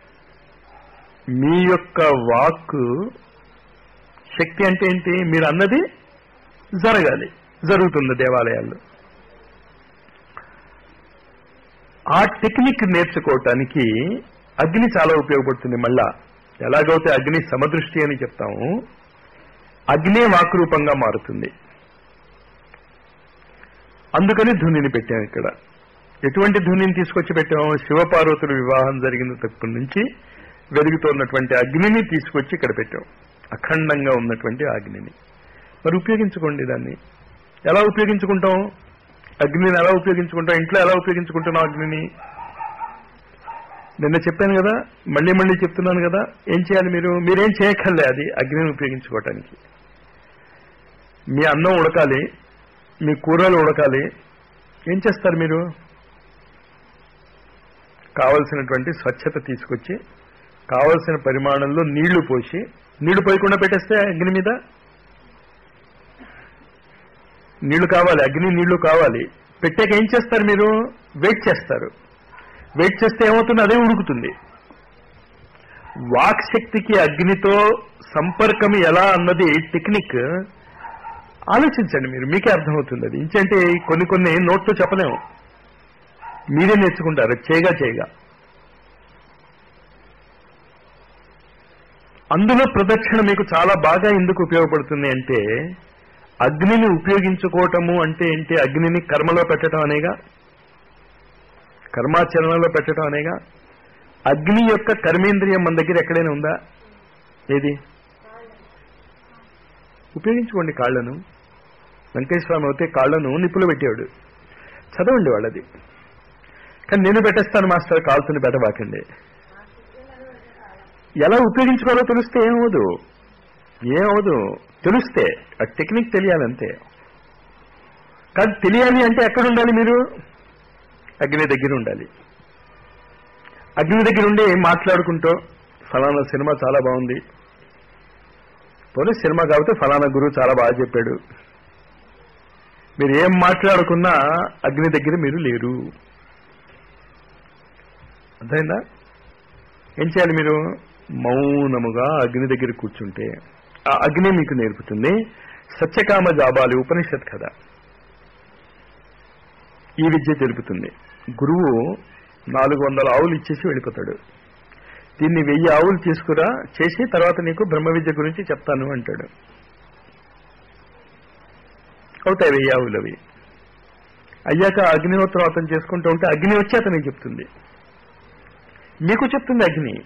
మీ యొక్క వాక్ శక్తి అంటే ఏంటి మీరు అన్నది జరగాలి జరుగుతుంది దేవాలయాల్లో ఆ టెక్నిక్ నేర్చుకోవటానికి అగ్ని చాలా ఉపయోగపడుతుంది మళ్ళా ఎలాగైతే అగ్ని సమదృష్టి అని చెప్తాము అగ్నే వాక్రూపంగా మారుతుంది అందుకని ధునిని పెట్టాం ఇక్కడ ఎటువంటి ధునిని తీసుకొచ్చి పెట్టాము శివపార్వతుల వివాహం జరిగిన తప్పటి నుంచి వెలుగుతున్నటువంటి అగ్నిని తీసుకొచ్చి ఇక్కడ పెట్టాం అఖండంగా ఉన్నటువంటి అగ్నిని మరి ఉపయోగించుకోండి దాన్ని ఎలా ఉపయోగించుకుంటాం అగ్నిని ఎలా ఉపయోగించుకుంటాం ఇంట్లో ఎలా ఉపయోగించుకుంటున్నాం అగ్నిని నిన్న చెప్పాను కదా మళ్ళీ మళ్ళీ చెప్తున్నాను కదా ఏం చేయాలి మీరు మీరేం చేయక్కర్లే అది అగ్నిని ఉపయోగించుకోవటానికి మీ అన్నం ఉడకాలి మీ కూరలు ఉడకాలి ఏం చేస్తారు మీరు కావలసినటువంటి స్వచ్ఛత తీసుకొచ్చి కావలసిన పరిమాణంలో నీళ్లు పోసి నీళ్లు పోయకుండా పెట్టేస్తే అగ్ని మీద నీళ్లు కావాలి అగ్ని నీళ్లు కావాలి పెట్టాక ఏం చేస్తారు మీరు వెయిట్ చేస్తారు వెయిట్ చేస్తే ఏమవుతుంది అదే ఉడుకుతుంది వాక్ శక్తికి అగ్నితో సంపర్కం ఎలా అన్నది టెక్నిక్ ఆలోచించండి మీరు మీకే అర్థమవుతుంది అది ఇంకంటే కొన్ని కొన్ని నోట్తో చెప్పలేము మీరే నేర్చుకుంటారు చేయగా చేయగా అందులో ప్రదక్షిణ మీకు చాలా బాగా ఎందుకు ఉపయోగపడుతుంది అంటే అగ్నిని ఉపయోగించుకోవటము అంటే ఏంటి అగ్నిని కర్మలో పెట్టడం అనేగా కర్మాచరణలో పెట్టడం అనేగా అగ్ని యొక్క కర్మేంద్రియం మన దగ్గర ఎక్కడైనా ఉందా ఏది ఉపయోగించుకోండి కాళ్లను వెంకటేశ్వరస్వామి అయితే కాళ్లను నిప్పులు పెట్టేవాడు చదవండి వాళ్ళది కానీ నేను పెట్టేస్తాను మాస్టర్ కాల్తుని పెట్టబాకండి ఎలా ఉపయోగించుకోవాలో తెలిస్తే ఏమవదు ఏమవదు తెలిస్తే ఆ టెక్నిక్ తెలియాలంతే కానీ తెలియాలి అంటే ఎక్కడ ఉండాలి మీరు అగ్ని దగ్గర ఉండాలి అగ్ని దగ్గర ఉండి మాట్లాడుకుంటూ ఫలానా సినిమా చాలా బాగుంది పోనీ సినిమా కాబట్టి ఫలానా గురువు చాలా బాగా చెప్పాడు మీరు ఏం మాట్లాడుకున్నా అగ్ని దగ్గర మీరు లేరు అర్థమైందా ఏం చేయాలి మీరు మౌనముగా అగ్ని దగ్గర కూర్చుంటే ఆ అగ్ని మీకు నేర్పుతుంది సత్యకామ జాబాలి ఉపనిషత్ కథ ఈ విద్య తెలుపుతుంది గురువు నాలుగు వందల ఆవులు ఇచ్చేసి వెళ్ళిపోతాడు దీన్ని వెయ్యి ఆవులు తీసుకురా చేసి తర్వాత నీకు బ్రహ్మ విద్య గురించి చెప్తాను అంటాడు అవుతాయి వెయ్యి ఆవులు అవి అయ్యాక అగ్నిహోత్రం అతను చేసుకుంటూ ఉంటే అగ్ని వచ్చి అతనికి చెప్తుంది మీకు చెప్తుంది అగ్ని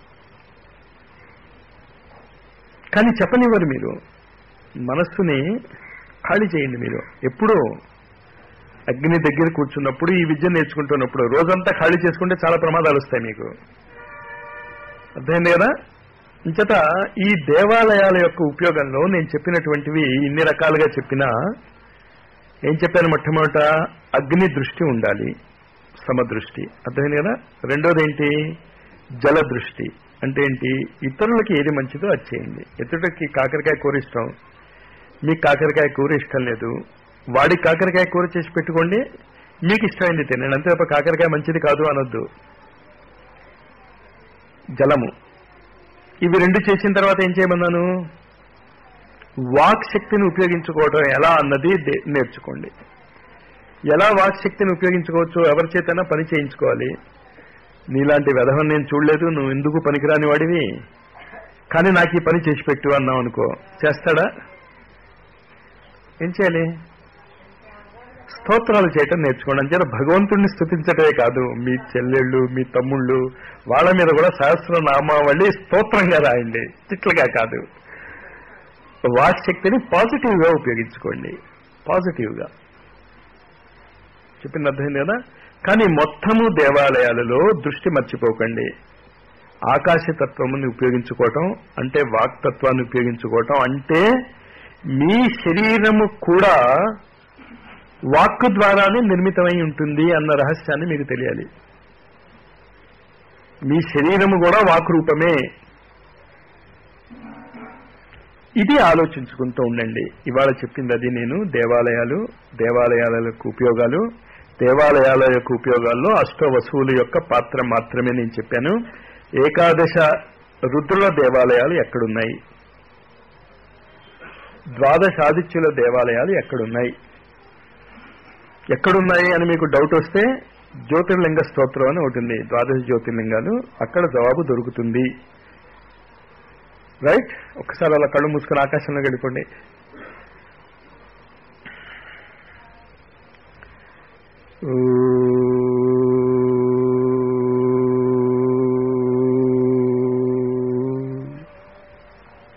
కానీ చెప్పనివ్వరు మీరు మనస్సుని ఖాళీ చేయండి మీరు ఎప్పుడూ అగ్ని దగ్గర కూర్చున్నప్పుడు ఈ విద్య నేర్చుకుంటున్నప్పుడు రోజంతా ఖాళీ చేసుకుంటే చాలా ప్రమాదాలు వస్తాయి మీకు అర్థమైంది కదా ఇంచట ఈ దేవాలయాల యొక్క ఉపయోగంలో నేను చెప్పినటువంటివి ఇన్ని రకాలుగా చెప్పినా ఏం చెప్పాను మొట్టమొదట అగ్ని దృష్టి ఉండాలి సమదృష్టి అర్థమైంది కదా రెండోది ఏంటి జల దృష్టి అంటే ఏంటి ఇతరులకి ఏది మంచిదో అది చేయండి ఇతరులకి కాకరకాయ కూర ఇష్టం మీకు కాకరకాయ కూర ఇష్టం లేదు వాడికి కాకరకాయ కూర చేసి పెట్టుకోండి మీకు ఇష్టమైంది తినండి అంతే తప్ప కాకరకాయ మంచిది కాదు అనొద్దు జలము ఇవి రెండు చేసిన తర్వాత ఏం చేయమన్నాను వాక్ శక్తిని ఉపయోగించుకోవడం ఎలా అన్నది దే- నేర్చుకోండి ఎలా వాక్ శక్తిని ఉపయోగించుకోవచ్చు ఎవరి చేతైనా పని చేయించుకోవాలి నీలాంటి వెధవం నేను చూడలేదు నువ్వు ఎందుకు పనికిరాని వాడివి కానీ నాకు ఈ పని చేసి పెట్టు అన్నావు అనుకో చేస్తాడా ఏం చేయాలి స్తోత్రాలు చేయటం నేర్చుకోండి అంతే భగవంతుడిని స్థుతించటమే కాదు మీ చెల్లెళ్ళు మీ తమ్ముళ్ళు వాళ్ళ మీద కూడా సహస్ర నామావళి స్తోత్రంగా రాయండి తిట్లుగా కాదు వాక్ శక్తిని పాజిటివ్ గా ఉపయోగించుకోండి పాజిటివ్ గా చెప్పింది అర్థమైంది కదా కానీ మొత్తము దేవాలయాలలో దృష్టి మర్చిపోకండి ఆకాశతత్వముని ఉపయోగించుకోవటం అంటే వాక్తత్వాన్ని ఉపయోగించుకోవటం అంటే మీ శరీరము కూడా వాక్కు ద్వారానే నిర్మితమై ఉంటుంది అన్న రహస్యాన్ని మీకు తెలియాలి మీ శరీరము కూడా వాక్ రూపమే ఇది ఆలోచించుకుంటూ ఉండండి ఇవాళ చెప్పింది అది నేను దేవాలయాలు దేవాలయాలకు ఉపయోగాలు దేవాలయాల యొక్క ఉపయోగాల్లో అష్ట వసువుల యొక్క పాత్ర మాత్రమే నేను చెప్పాను ఏకాదశ రుద్రుల దేవాలయాలు ఎక్కడున్నాయి ద్వాదశ ఆదిత్యుల దేవాలయాలు ఎక్కడున్నాయి ఎక్కడున్నాయి అని మీకు డౌట్ వస్తే జ్యోతిర్లింగ స్తోత్రం అని ఒకటి ఉంది ద్వాదశ జ్యోతిర్లింగాలు అక్కడ జవాబు దొరుకుతుంది రైట్ ఒకసారి అలా కళ్ళు మూసుకొని ఆకాశంలో గడిపండి ఊ